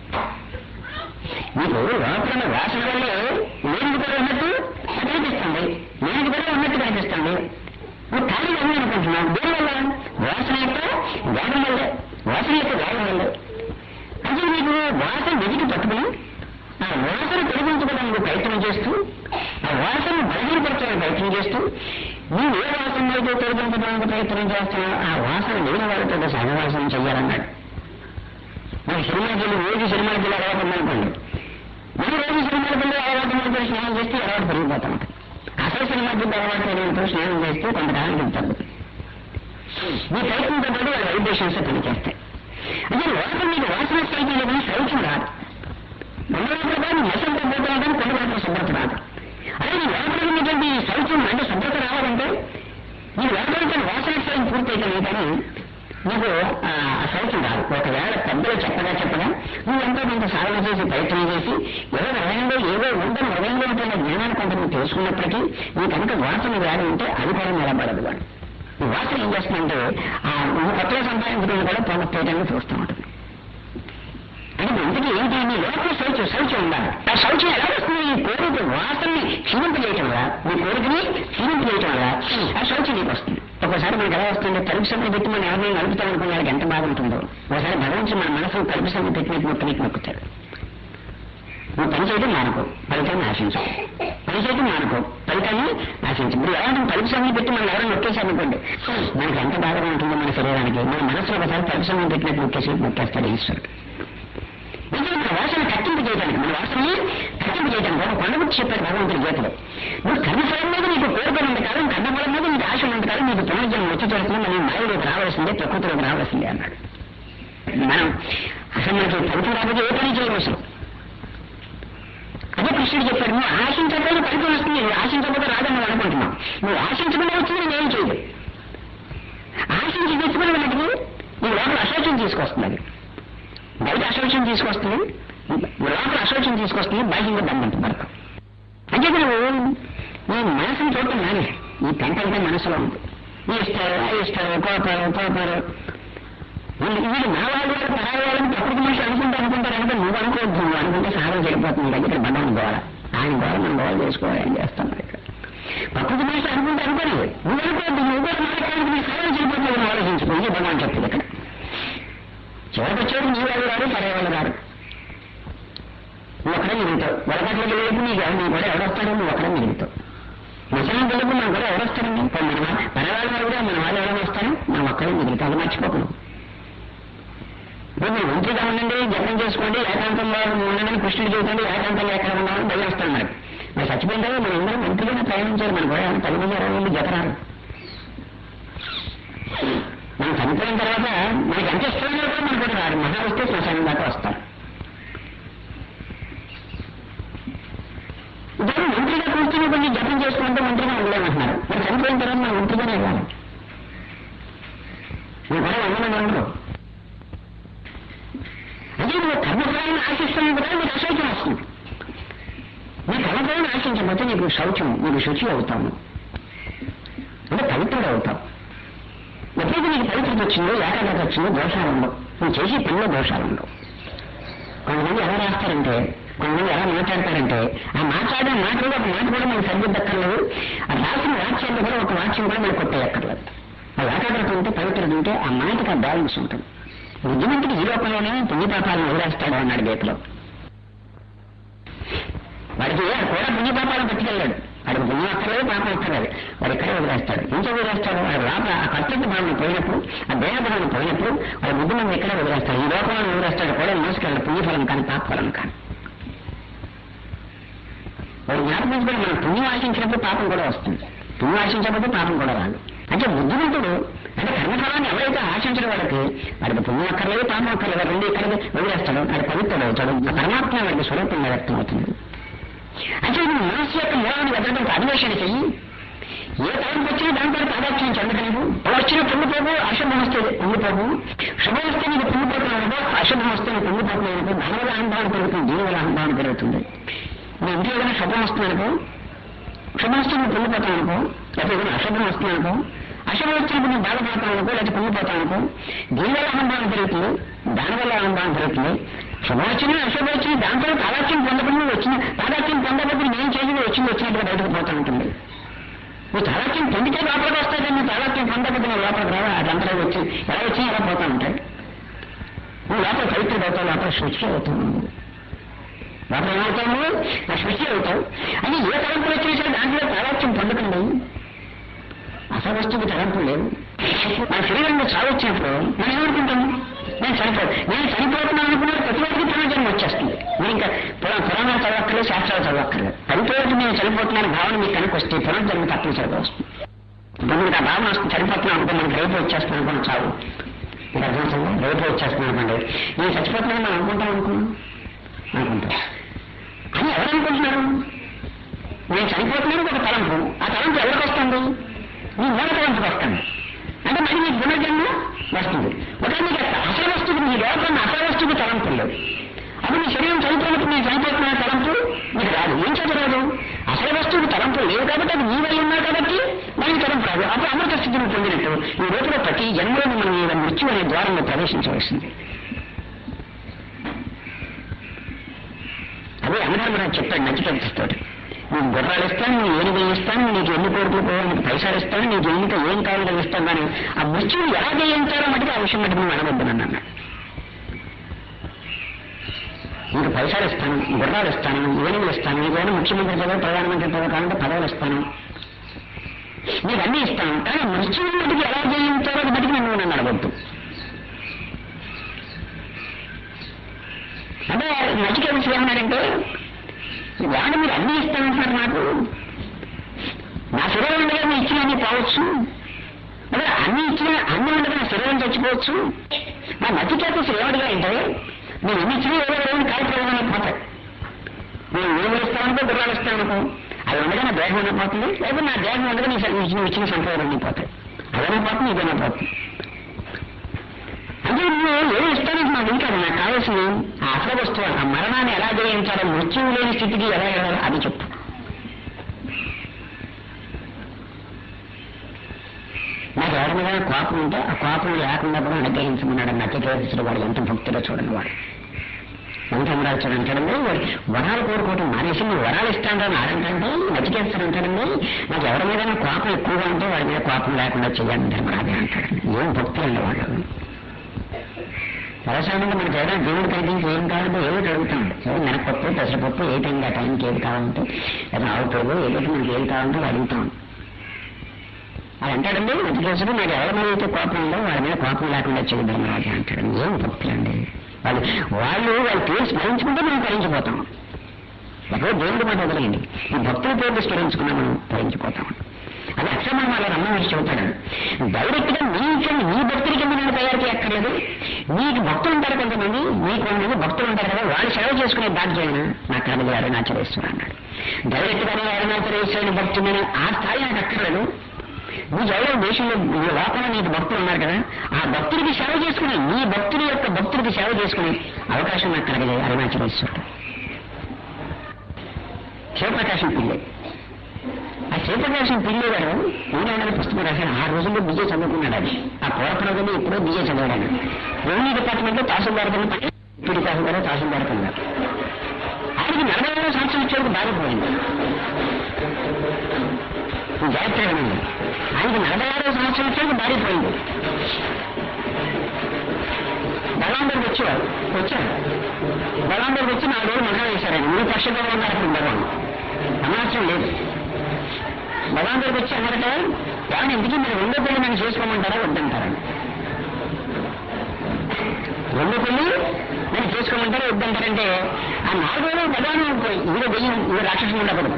మీకు లోపల వాసన వల్లే లేనిది కూడా ఉన్నట్టు కనిపిస్తుంది లేనిది కూడా ఉన్నట్టు కనిపిస్తుంది నువ్వు ఖాళీ ఉంది అనుకుంటున్నావు దేని వల్ల వాసన యొక్క వేగం వల్లే వాసన యొక్క వేగం వల్లే అంటే మీకు వాసన వెతికి పట్టుకుని ఆ వాసన తొలగించుకోవడానికి ప్రయత్నం చేస్తూ ఆ వాసన బలహీనపరచడానికి ప్రయత్నం చేస్తూ నీవు ఏ వాసన అయితే తొలగించడానికి ప్రయత్నం చేస్తున్నావు ఆ వాసన లేని వాళ్ళతో సహవాసం చెయ్యాలన్నాడు మన సినిమాకి వెళ్ళి రోజు సినిమాకి వెళ్ళి అలవాటు ఉందనుకోండి మన రోజు సినిమాకి వెళ్ళి అలవాటు ఉంటే స్నానం చేస్తే అలవాటు పెరిగిపోతాం అసలు సినిమాకి వెళ్ళి అలవాటు పెరిగినప్పుడు స్నానం చేస్తే కొంతకాలం వెళ్తారు మీ ప్రయత్నంతో పాటు వాళ్ళ వైబ్రేషన్స్ పనిచేస్తాయి అంటే లోపల మీకు వాసన స్థాయికి లేదని శౌచం రాదు మనలోపల కానీ మసంతో పోతున్నా కానీ కొన్ని మాత్రం శుభ్రత రాదు అదే నీ లోపల ఉన్నటువంటి శౌచం అంటే శుభ్రత రావాలంటే నీ లోపల వాసన స్థాయి పూర్తయితే కానీ నీకు ఆ శౌచం రాదు ఒకవేళ పెద్దలు చెప్పగా చెప్పగా నువ్వు ఎంతో కొంత సాధన చేసి ప్రయత్నం చేసి ఏదో హృదయంలో ఏదో ఉందని హృదయంలో ఉంటున్న జ్ఞానాన్ని కొంత నువ్వు తెలుసుకున్నప్పటికీ నీ కనుక వాసన వ్యాధి ఉంటే అది కూడా నిలబడదు వాడు ఈ వాసన ఏం చేస్తుందంటే ఆ నువ్వు కొత్తగా సంపాదించడం కూడా పోగొట్టేయడానికి చూస్తూ ఉంటుంది అంటే ఇంతకీ ఏంటి నీ లోపల శౌచం శౌచం ఉండాలి ఆ శౌచం ఎలా వస్తుంది ఈ కోరిక వాసనని క్షీణింపు చేయటం వల్ల మీ కోరికని క్షీణింపు చేయటం వల్ల ఆ శౌచం నీకు వస్తుంది ఒక్కోసారి మనకి ఎలా వస్తుంది తలుపు సభ్యులు పెట్టి మనం ఎవరిని నడుపుతాం అనుకున్న వాళ్ళకి ఎంత బాధ ఉంటుందో ఒకసారి భగవంతుడు మన మనసును తలుపు సభ్యులు పెట్టినట్టు మొక్కనికి నొక్కుతాడు నువ్వు పని చేయడం మానుకో ఫలితాన్ని ఆశించు పని చేయడం మానుకో ఫలితాన్ని ఆశించు ఇప్పుడు ఎవరైనా తలుపు సమయం పెట్టి మనం ఎవరైనా నొక్కేసామనుకోండి మనకి ఎంత బాధగా ఉంటుందో మన శరీరానికి మన మనసులో ఒకసారి తలుపు సమయం పెట్టినట్టు నొక్కేసి నొక్కేస్తాడు ఈశ్వరుడు నిజంగా మన వాసన కట్టింపు చేయడానికి మన వాసనని కట్టింపు చేయడానికి ఒక కొండ గురించి చెప్పాడు భగవంతుడి గీతలో నువ్వు కర్మఫలం మీద నీకు కోరికలు ఉంది కాదు కర్మఫలం మీద నీకు ఆశ ఉంది కాదు నీకు పునర్జన్మ వచ్చి చేస్తున్నా మనం మాయలోకి రావాల్సిందే ప్రకృతిలోకి రావాల్సిందే అన్నాడు మనం అసలు మనకి ఫలితం రాకపోతే ఏ పని చేయము అసలు అదే కృష్ణుడు చెప్పాడు నువ్వు ఆశించకపోతే ఫలితం వస్తుంది నువ్వు ఆశించకపోతే రాదని నువ్వు అనుకుంటున్నావు నువ్వు ఆశించకుండా వచ్చింది నేను చేయదు ఆశించి తెచ్చుకునే వాటికి నీ లోపల అశోచం తీసుకొస్తుంది అది బయట అశోచం తీసుకొస్తుంది లోపల అశోచం తీసుకొస్తుంది బాహ్యంగా దండంత వరకు అంటే నువ్వు నీ మనసుని చూడటం నాని ఈ పెంటంటే మనసులో ఉంది ఈ ఇస్తారు ఆ ఇస్తారు కోపాలు కోపాలు వీళ్ళు వీళ్ళు నా వాళ్ళు వాళ్ళు పరాయి వాళ్ళని ప్రకృతి మనిషి అనుకుంటూ అనుకుంటారు అంటే నువ్వు అనుకోవద్దు నువ్వు అనుకుంటే సాధన చేయకపోతుంది నీ దగ్గర బంధం గోడ ఆయన గోడ మనం గోడ చేసుకోవాలి ఏం చేస్తాం మరి ఇక్కడ ప్రకృతి మనిషి అనుకుంటే అనుకోని నువ్వు అనుకోవద్దు నువ్వు కూడా మాట్లాడడానికి నీ సాధన చేయకపోతుంది ఆలోచించుకో ఇది భగవాన్ చెప్తుంది ఇక్కడ చివరికి వచ్చేది నీ వాళ్ళు రారు పరాయి వాళ్ళు రారు నువ్వు ఒక్కడే మిగులుతావు వరకట్లకి వెళ్ళి నీకు ఎవరు నీ కూడా ఎవరొస్తాడో నువ్వు ఒక్కడే మిగులుతావు ముసలి పిల్లలు మనం కూడా ఎవరొస్తారండి మన పరవాళ్ళ వారు కూడా మన వాళ్ళు ఎవరైనా వస్తారు మనం ఒక్కడే మిగులుతాం అది మర్చిపోకూడదు ఇప్పుడు మీరు మంచిగా ఉండండి జపం చేసుకోండి ఏకాంతంలో ఉండండి కృష్ణుడు చూడండి ఏకాంతంలో ఎక్కడ ఉన్నామని భయం వస్తాం మనకి మరి చచ్చిపోయిన తర్వాత మనం అందరం మంత్రిగానే ప్రయాణించారు మన కూడా పది మంది ఇరవై మంది జతరారు మనం చనిపోయిన తర్వాత మనకి ఎంత ఇష్టమైన కూడా మనకు కూడా రారు మహా వస్తే శ్మశానం దాకా వస్తారు ఇప్పుడు మంత్రిగా కూర్చుని కొన్ని జపం చేసుకుంటే మంత్రిగా ఉండలేమంటున్నారు మరి చనిపోయిన తర్వాత మనం మంత్రిగానే వెళ్ళాలి నువ్వు కూడా వందమంది ఉండరు అదే నువ్వు కర్మఫలాన్ని ఆశిస్తున్నావు కదా నీకు అశౌచం వస్తుంది నీ కర్మఫలాన్ని ఆశించకపోతే నీకు శౌచం నీకు శుచి అవుతావు అంటే పవిత్రుడు అవుతావు ఎప్పుడైతే నీకు పవిత్రత వచ్చిందో ఏకాగ్రత వచ్చిందో దోషాలు ఉండవు నువ్వు చేసే పనిలో దోషాలు ఉండవు కొంతమంది ఎలా రాస్తారంటే కొంతమంది ఎలా మాట్లాడతారంటే ఆ మాట్లాడే మాటలు ఒక మాట కూడా మనకు సరిదిద్దక్కర్లేదు ఆ రాసిన వాక్యాన్ని కూడా ఒక వాక్యం కూడా మనకు కొట్టేయక్కర్లేదు ఆ ఏకాగ్రత ఉంటే పవిత్రత ఉంటే ఆ మాటకి ఆ బ్యాలెన్స్ ఉంటుంది బుద్ధిమంతుడు ఈ లోకంలోనే పుణ్యపాపాలను వదిలేస్తాడు అన్నాడు గీతలో వాడికి కూడా పుణ్యపాపాలను పట్టుకెళ్ళాడు వాడికి పుణ్యం అక్కర్లేదు పాపం అక్కర్లేదు వాడు ఇక్కడే వదిలేస్తాడు ఇంట్లో వదిలేస్తాడు వాడు లోపల ఆ కర్తవ్య భావన పోయినప్పుడు ఆ దేహ భావన పోయినప్పుడు వాడు బుద్ధి మంది ఇక్కడే వదిలేస్తాడు ఈ లోకంలో వదిలేస్తాడు కూడా మోసుకెళ్ళాడు పుణ్యఫలం కానీ పాపఫలం కానీ వాడు జ్ఞాపకం మనం పుణ్యం ఆశించినప్పుడు పాపం కూడా వస్తుంది పుణ్యం ఆశించకపోతే పాపం కూడా రాదు అంటే బుద్ధిమంతుడు అంటే కర్మఫలాన్ని ఎవరైతే ఆశించిన వాళ్ళకి వాడికి పుణ్యం అక్కర్లేదు పాపం అక్కర్లేదు రెండు ఇక్కడ వదిలేస్తాడు వాడి పవిత్రుడు అవుతాడు ఆ పరమాత్మ వాడికి స్వరూపంగా వ్యక్తం అవుతుంది అంటే నువ్వు మనస్సు యొక్క మూలాన్ని వెతకడానికి అన్వేషణ చెయ్యి ఏ తలంపు వచ్చినా దాంట్లో ప్రాధాన్యం చెందకలేవు అలా వచ్చిన పొంగిపోవు అశుభం వస్తే పొంగిపోవు శుభం వస్తే నీకు పొంగిపోతున్నావు అశుభం వస్తే నీకు పొంగిపోతున్నావు దానివల్ల అహంభావం పెరుగుతుంది దీనివల్ల అహంభావం పెరుగుతుంది నీ ఇంట్లో ఏదైనా శుభం వస్తుందనుకో శుభం వస్తే నువ్వు పొంగిపోతావు అనుకో లేకపోతే ఏదైనా అశుభం వస్తుందనుకో అశుభం వచ్చినప్పుడు నువ్వు బాధపడతావు అనుకో లేకపోతే పొంగిపోతావు అనుకో దీనివల్ల అహంభావం పెరుగుతుంది దానివల్ల అహంభావం పెరుగుతుంది శుభం వచ్చినా అశుభం వచ్చినా దాంతో తాదాత్యం పొందకుండా వచ్చిన తాదాత్యం పొందకపోతే నేను చేసింది వచ్చింది వచ్చినట్టుగా బయటకు పోతూ ఉంటుంది నువ్వు తాదాత్యం పొందితే లోపలికి వస్తాయి కానీ నువ్వు తాదాత్యం పొందకపోతే నువ్వు లోపలికి రావా అదంతా వచ్చి ఎలా వచ్చి ఎలా పోతా ఉంటాయి నువ్వు లోపల పవిత్రుడు అవుతావు లోపల శుచి అవుతావు లోపల ఏమవుతావు ఆ శుచి అవుతావు అని ఏ తలంపులు వచ్చేసరికి దాంట్లో తాదాత్యం పొందకండి అసలు వస్తువు తలంపులు లేవు మన శరీరంలో చావు వచ్చినప్పుడు మనం ఏమనుకుంటాము నేను చనిపో నేను చనిపోతున్నాను అనుకున్నాడు ప్రతి ఒక్కరికి పునర్జన్మ వచ్చేస్తుంది మీరు ఇంకా పురా- పురాణాలు చదవక్కర్లేదు శాస్త్రాలు చదవక్కర్లేదు చనిపోయేది నేను చనిపోతున్నాను భావన మీకు కనుక వస్తే పునర్జన్మ తప్పనిసరిగా వస్తుంది ఇప్పుడు మీకు ఆ భావన వస్తుంది చనిపోతున్నాను అనుకో మనకి రేపు వచ్చేస్తున్నాను అనుకోండి చావు మీకు అర్థమవుతుందా రేపు వచ్చేస్తున్నాను అనుకోండి నేను చచ్చిపోతున్నాను మనం అనుకుంటాం అనుకున్నాం అనుకుంటాం అని ఎవరు అనుకుంటున్నారు నేను చనిపోతున్నాను ఒక తలంపు ఆ తలంపు ఎవరికి వస్తుంది నీ మూల తలంపుకి వస్తుంది అంటే మరి నీకు పునర్జన్మ వస్తుంది ఒక నీకు అసలు వస్తువు నీ లోపల అసలు వస్తువుకి తలంపు లేవు అప్పుడు నీ శరీరం చనిపోయినప్పుడు నేను చనిపోతున్న తలంపు నీకు రాదు ఏం చదవరాదు అసలు వస్తువుకి తలంపు లేవు కాబట్టి అది నీ వల్ల ఉన్నా కాబట్టి మనకి తలంపు రాదు అప్పుడు అమృత స్థితిని పొందినట్టు ఈ రోజులో ప్రతి జన్మలో మనం ఈ మృత్యు అనే ద్వారంలో ప్రవేశించవలసింది అదే అమరామరాజు చెప్పాడు నచ్చితోటి నీకు గుర్రాలు ఇస్తాను నీకు ఏనుగులు ఇస్తాను నీకు ఎన్ని కోరికలు పోవాలి పైసలు ఇస్తాను నీకు ఎన్నిక ఏం కావాలో ఇస్తాను కానీ ఆ మృత్యువు ఎలా జయించాలో మటుకు ఆ విషయం మటుకు నువ్వు అడగొద్దు నన్ను అన్నాడు నీకు పైసలు ఇస్తాను గుర్రాలు ఇస్తాను ఏనుగులు ఇస్తాను నీకు ఏమైనా ముఖ్యమంత్రి పదవి ప్రధానమంత్రి పదవి కావాలంటే పదవులు ఇస్తాను నీకు అన్ని ఇస్తాను కానీ మృత్యువు మటుకు ఎలా జయించాలో అది మటుకు నువ్వు నన్ను అడగొద్దు అంటే నచికేత ఏమన్నాడంటే వాళ్ళు మీరు అన్ని ఇస్తానంటున్నారు నాకు నా శరీరం ఉండగా మీ ఇచ్చిన అన్ని పోవచ్చు అదే అన్ని ఇచ్చిన అన్ని ఉండగా నా శరీరం చచ్చిపోవచ్చు నా నచికేత ఏమడిగా అంటే నేను ఎన్ని ఇచ్చినా ఏదో ఏమి కార్యక్రమం పోతాయి నేను ఏమి ఇస్తానంటే గుర్రాలు ఇస్తాను అది ఉండగా నా దేహం ఉండిపోతుంది లేదా నా దేహం ఉండగా నీ స- ఇచ్చిన ఇచ్చిన సంఖ్యలు ఉండిపోతాయి అదైనా పోతుంది ఇదైనా పోతుంది అంటే నువ్వు ఏమి ఇస్తానంటే నాకు ఇంకా నాకు కావాల్సింది ఆ అసలు వస్తువు ఆ మరణాన్ని ఎలా జయించాలో మృత్యువు లేని స్థితికి ఎలా వెళ్ళాలో అది చెప్పు నాకు ఎవరి మీద కోపం ఉంటే ఆ కోపం లేకుండా కూడా అనుగ్రహించమన్నాడు నచ్చకేసిన వాడు ఎంత భక్తుడో చూడండి వాడు ఎంత ఉండాల్సి అంటాడండి వాడు వరాలు కోరుకోవటం మానేసి నువ్వు వరాలు ఇస్తానని ఆడంటే నచ్చికేస్తాడు అంటాడండి నాకు ఎవరి మీద కోపం ఎక్కువగా ఉంటే వాడి మీద కోపం లేకుండా చేయాలని ధర్మరాజే అంటాడండి ఏం భక్తులండి వాళ్ళు వ్యవసాయంలో మనకి ఏదైనా దేవుడు కనిపించి ఏం కావాలంటే ఏదో అడుగుతాం ఏదో మినపప్పు పెసరపప్పు ఏ టైంకి ఆ టైంకి ఏది కావాలంటే ఏదైనా ఆవు పెరుగు ఏదో మనకి ఏది కావాలంటే అడుగుతాం అది అంటాడండి నచ్చికేసుడు నాకు ఎవరి మీద అయితే కోపం ఉందో వాళ్ళ మీద కోపం లేకుండా చేయడం ధర్మరాజు అంటాడు ఏం భక్తులండి వాళ్ళు వాళ్ళు వాళ్ళ పేరు స్మరించుకుంటే మనం తరించిపోతాం ఎక్కడో దేవుడి మాట వదిలేయండి ఈ భక్తుల పేరు స్మరించుకున్నా మనం తరించిపోతాం అది అక్షరం వాళ్ళ రమ్మ వచ్చి చెబుతాడు డైరెక్ట్ గా నీకు నీ భక్తుల కింద నేను తయారు చేయక్కర్లేదు నీకు భక్తులు ఉంటారు కొంతమంది నీకు కొంతమంది భక్తులు ఉంటారు కదా వాళ్ళు సేవ చేసుకునే బాధ్యత నాకు కడగలి అరుణాచలేశ్వరు అన్నాడు డైరెక్ట్ గానే అరుణాచలేశ్వరుని భక్తుడని ఆ స్థాయి నాకు అక్కర్లేదు నీకు ఎవరో దేశంలో ఈ లోపల నీకు భక్తులు ఉన్నారు కదా ఆ భక్తుడికి సేవ చేసుకుని నీ భక్తుడి యొక్క భక్తుడికి సేవ చేసుకునే అవకాశం నాకు కలగలే అరుణాచలేశ్వరుడు శివప్రకాశం పిల్లే ఆ శివప్రకాశం పిల్లే గారు మూడు పుస్తకం రాశాడు ఆ రోజుల్లో బిజే చదువుకున్నాడు అది ఆ పూర్వపు రోజుల్లో ఎప్పుడో బిజే చదివాడు రెవెన్యూ డిపార్ట్మెంట్ లో తహసీల్దార్ కింద పని- ఇప్పుడు తహసీల్దార్ తహసీల్దార్ కింద ఆయనకి నలభై ఐదు సంవత్సరం వచ్చేందుకు బాధిపోయింది జాగ్రత్తగా ఉంది ఆయనకి నలభై ఆరో సంవత్సరం వచ్చేందుకు బాధిపోయింది బలాందరికి వచ్చేవారు వచ్చారు బలాందరికి వచ్చి నాలుగు రోజులు మకా వేశారండి మీరు పక్షంగా ఉన్నారు అప్పుడు బలం సమాచారం లేదు బలాందరికి వచ్చి అన్నారట ఏమన్నా ఇంటికి మీరు రెండో పెళ్లి నన్ను చేసుకోమంటారా వద్దంటారా రెండో పెళ్లి నేను చేసుకోమంటారా వద్దంటారంటే ఆ నాలుగు రోజులు బలాన్ని ఈడ దెయ్యం ఈడ రాక్షసం ఉండకూడదు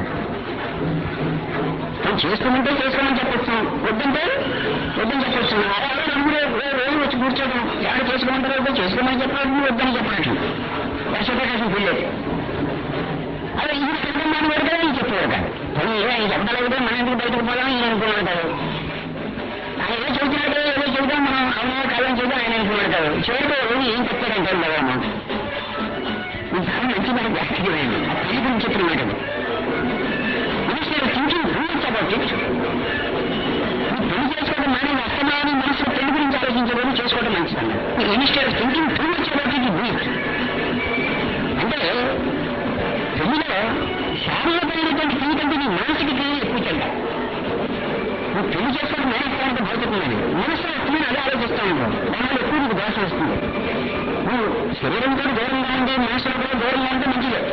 మనం చేసుకోమంటే చేసుకోమని చెప్పొచ్చు వద్దంటే వద్దని చెప్పొచ్చు అరే అరే రెండు రోజు రోజు వచ్చి కూర్చోవడం ఎవరు చేసుకోమంటారో వద్దు చేసుకోమని చెప్పాలి వద్దని చెప్పినట్లు వర్షప్రకాశం పిల్లలు అదే ఈ సందర్భాన్ని పెడితే నేను చెప్పేవాడు కాదు పని ఏ ఆయన చెప్పలేదు మన ఇంటికి బయటకు పోదాం ఈయన అనుకున్నాడు కాదు ఆయన ఏదో చెబుతున్నాడు ఏదో చెబుతాం మనం అవునా కాదని చెబుతాం ఆయన అనుకున్నాడు కాదు చివరికి రోజు ఏం చెప్పాడంటే లేదమ్మా ఈ చాలా మంచి మాట జాగ్రత్తగా పెళ్లి గురించి చెప్పిన మాట అది మనసులో థింకింగ్ రూల్స్ అబౌట్ ఇట్ నువ్వు పెళ్లి చేసుకోవడం మానే అస్తమాని మనసులో పెళ్లి గురించి ఆలోచించడం చేసుకోవడం మంచిదన్న initial thinking too much about it do it అంటే పెళ్లిలో శారీరకమైనటువంటి క్రియ కంటే నీ మానసిక క్రియ ఎక్కువ చెందాలి నువ్వు పెళ్లి చేసుకోవడం మానేస్తానంటే భౌతికమని మనసులో వస్తుందని అదే ఆలోచిస్తా ఉంటావు దానివల్ల ఎక్కువ నీకు దోష వస్తుంది నువ్వు శరీరంతో దూరంగా ఉండి మనసులో కూడా దూరంగా ఉంటే మంచిదే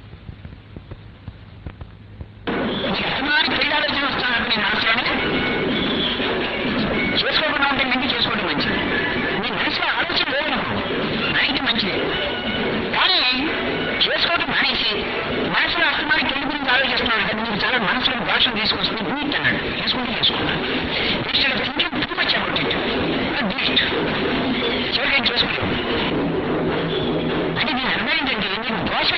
యజమాని పెళ్లి ఆలోచన వస్తానంటే నీ మనసులోనే చేసుకోకుండా ఉంటే మంచి చేసుకోవడం మంచిది నీ మనసులో ఆలోచన లేదనుకో అయితే మంచిదే కానీ చేసుకోవడం మానేసి మనసులో అస్తమానికి పెళ్లి గురించి ఆలోచిస్తున్నాను కదా నీకు చాలా మనసులో భాషను తీసుకొస్తుంది డూట్ అన్నాడు చేసుకుంటే చేసుకున్నాను instead of thinking too much about it do it చివరికి చేసుకుంటాం అంటే దీని అర్థం ఏంటంటే నీకు దోష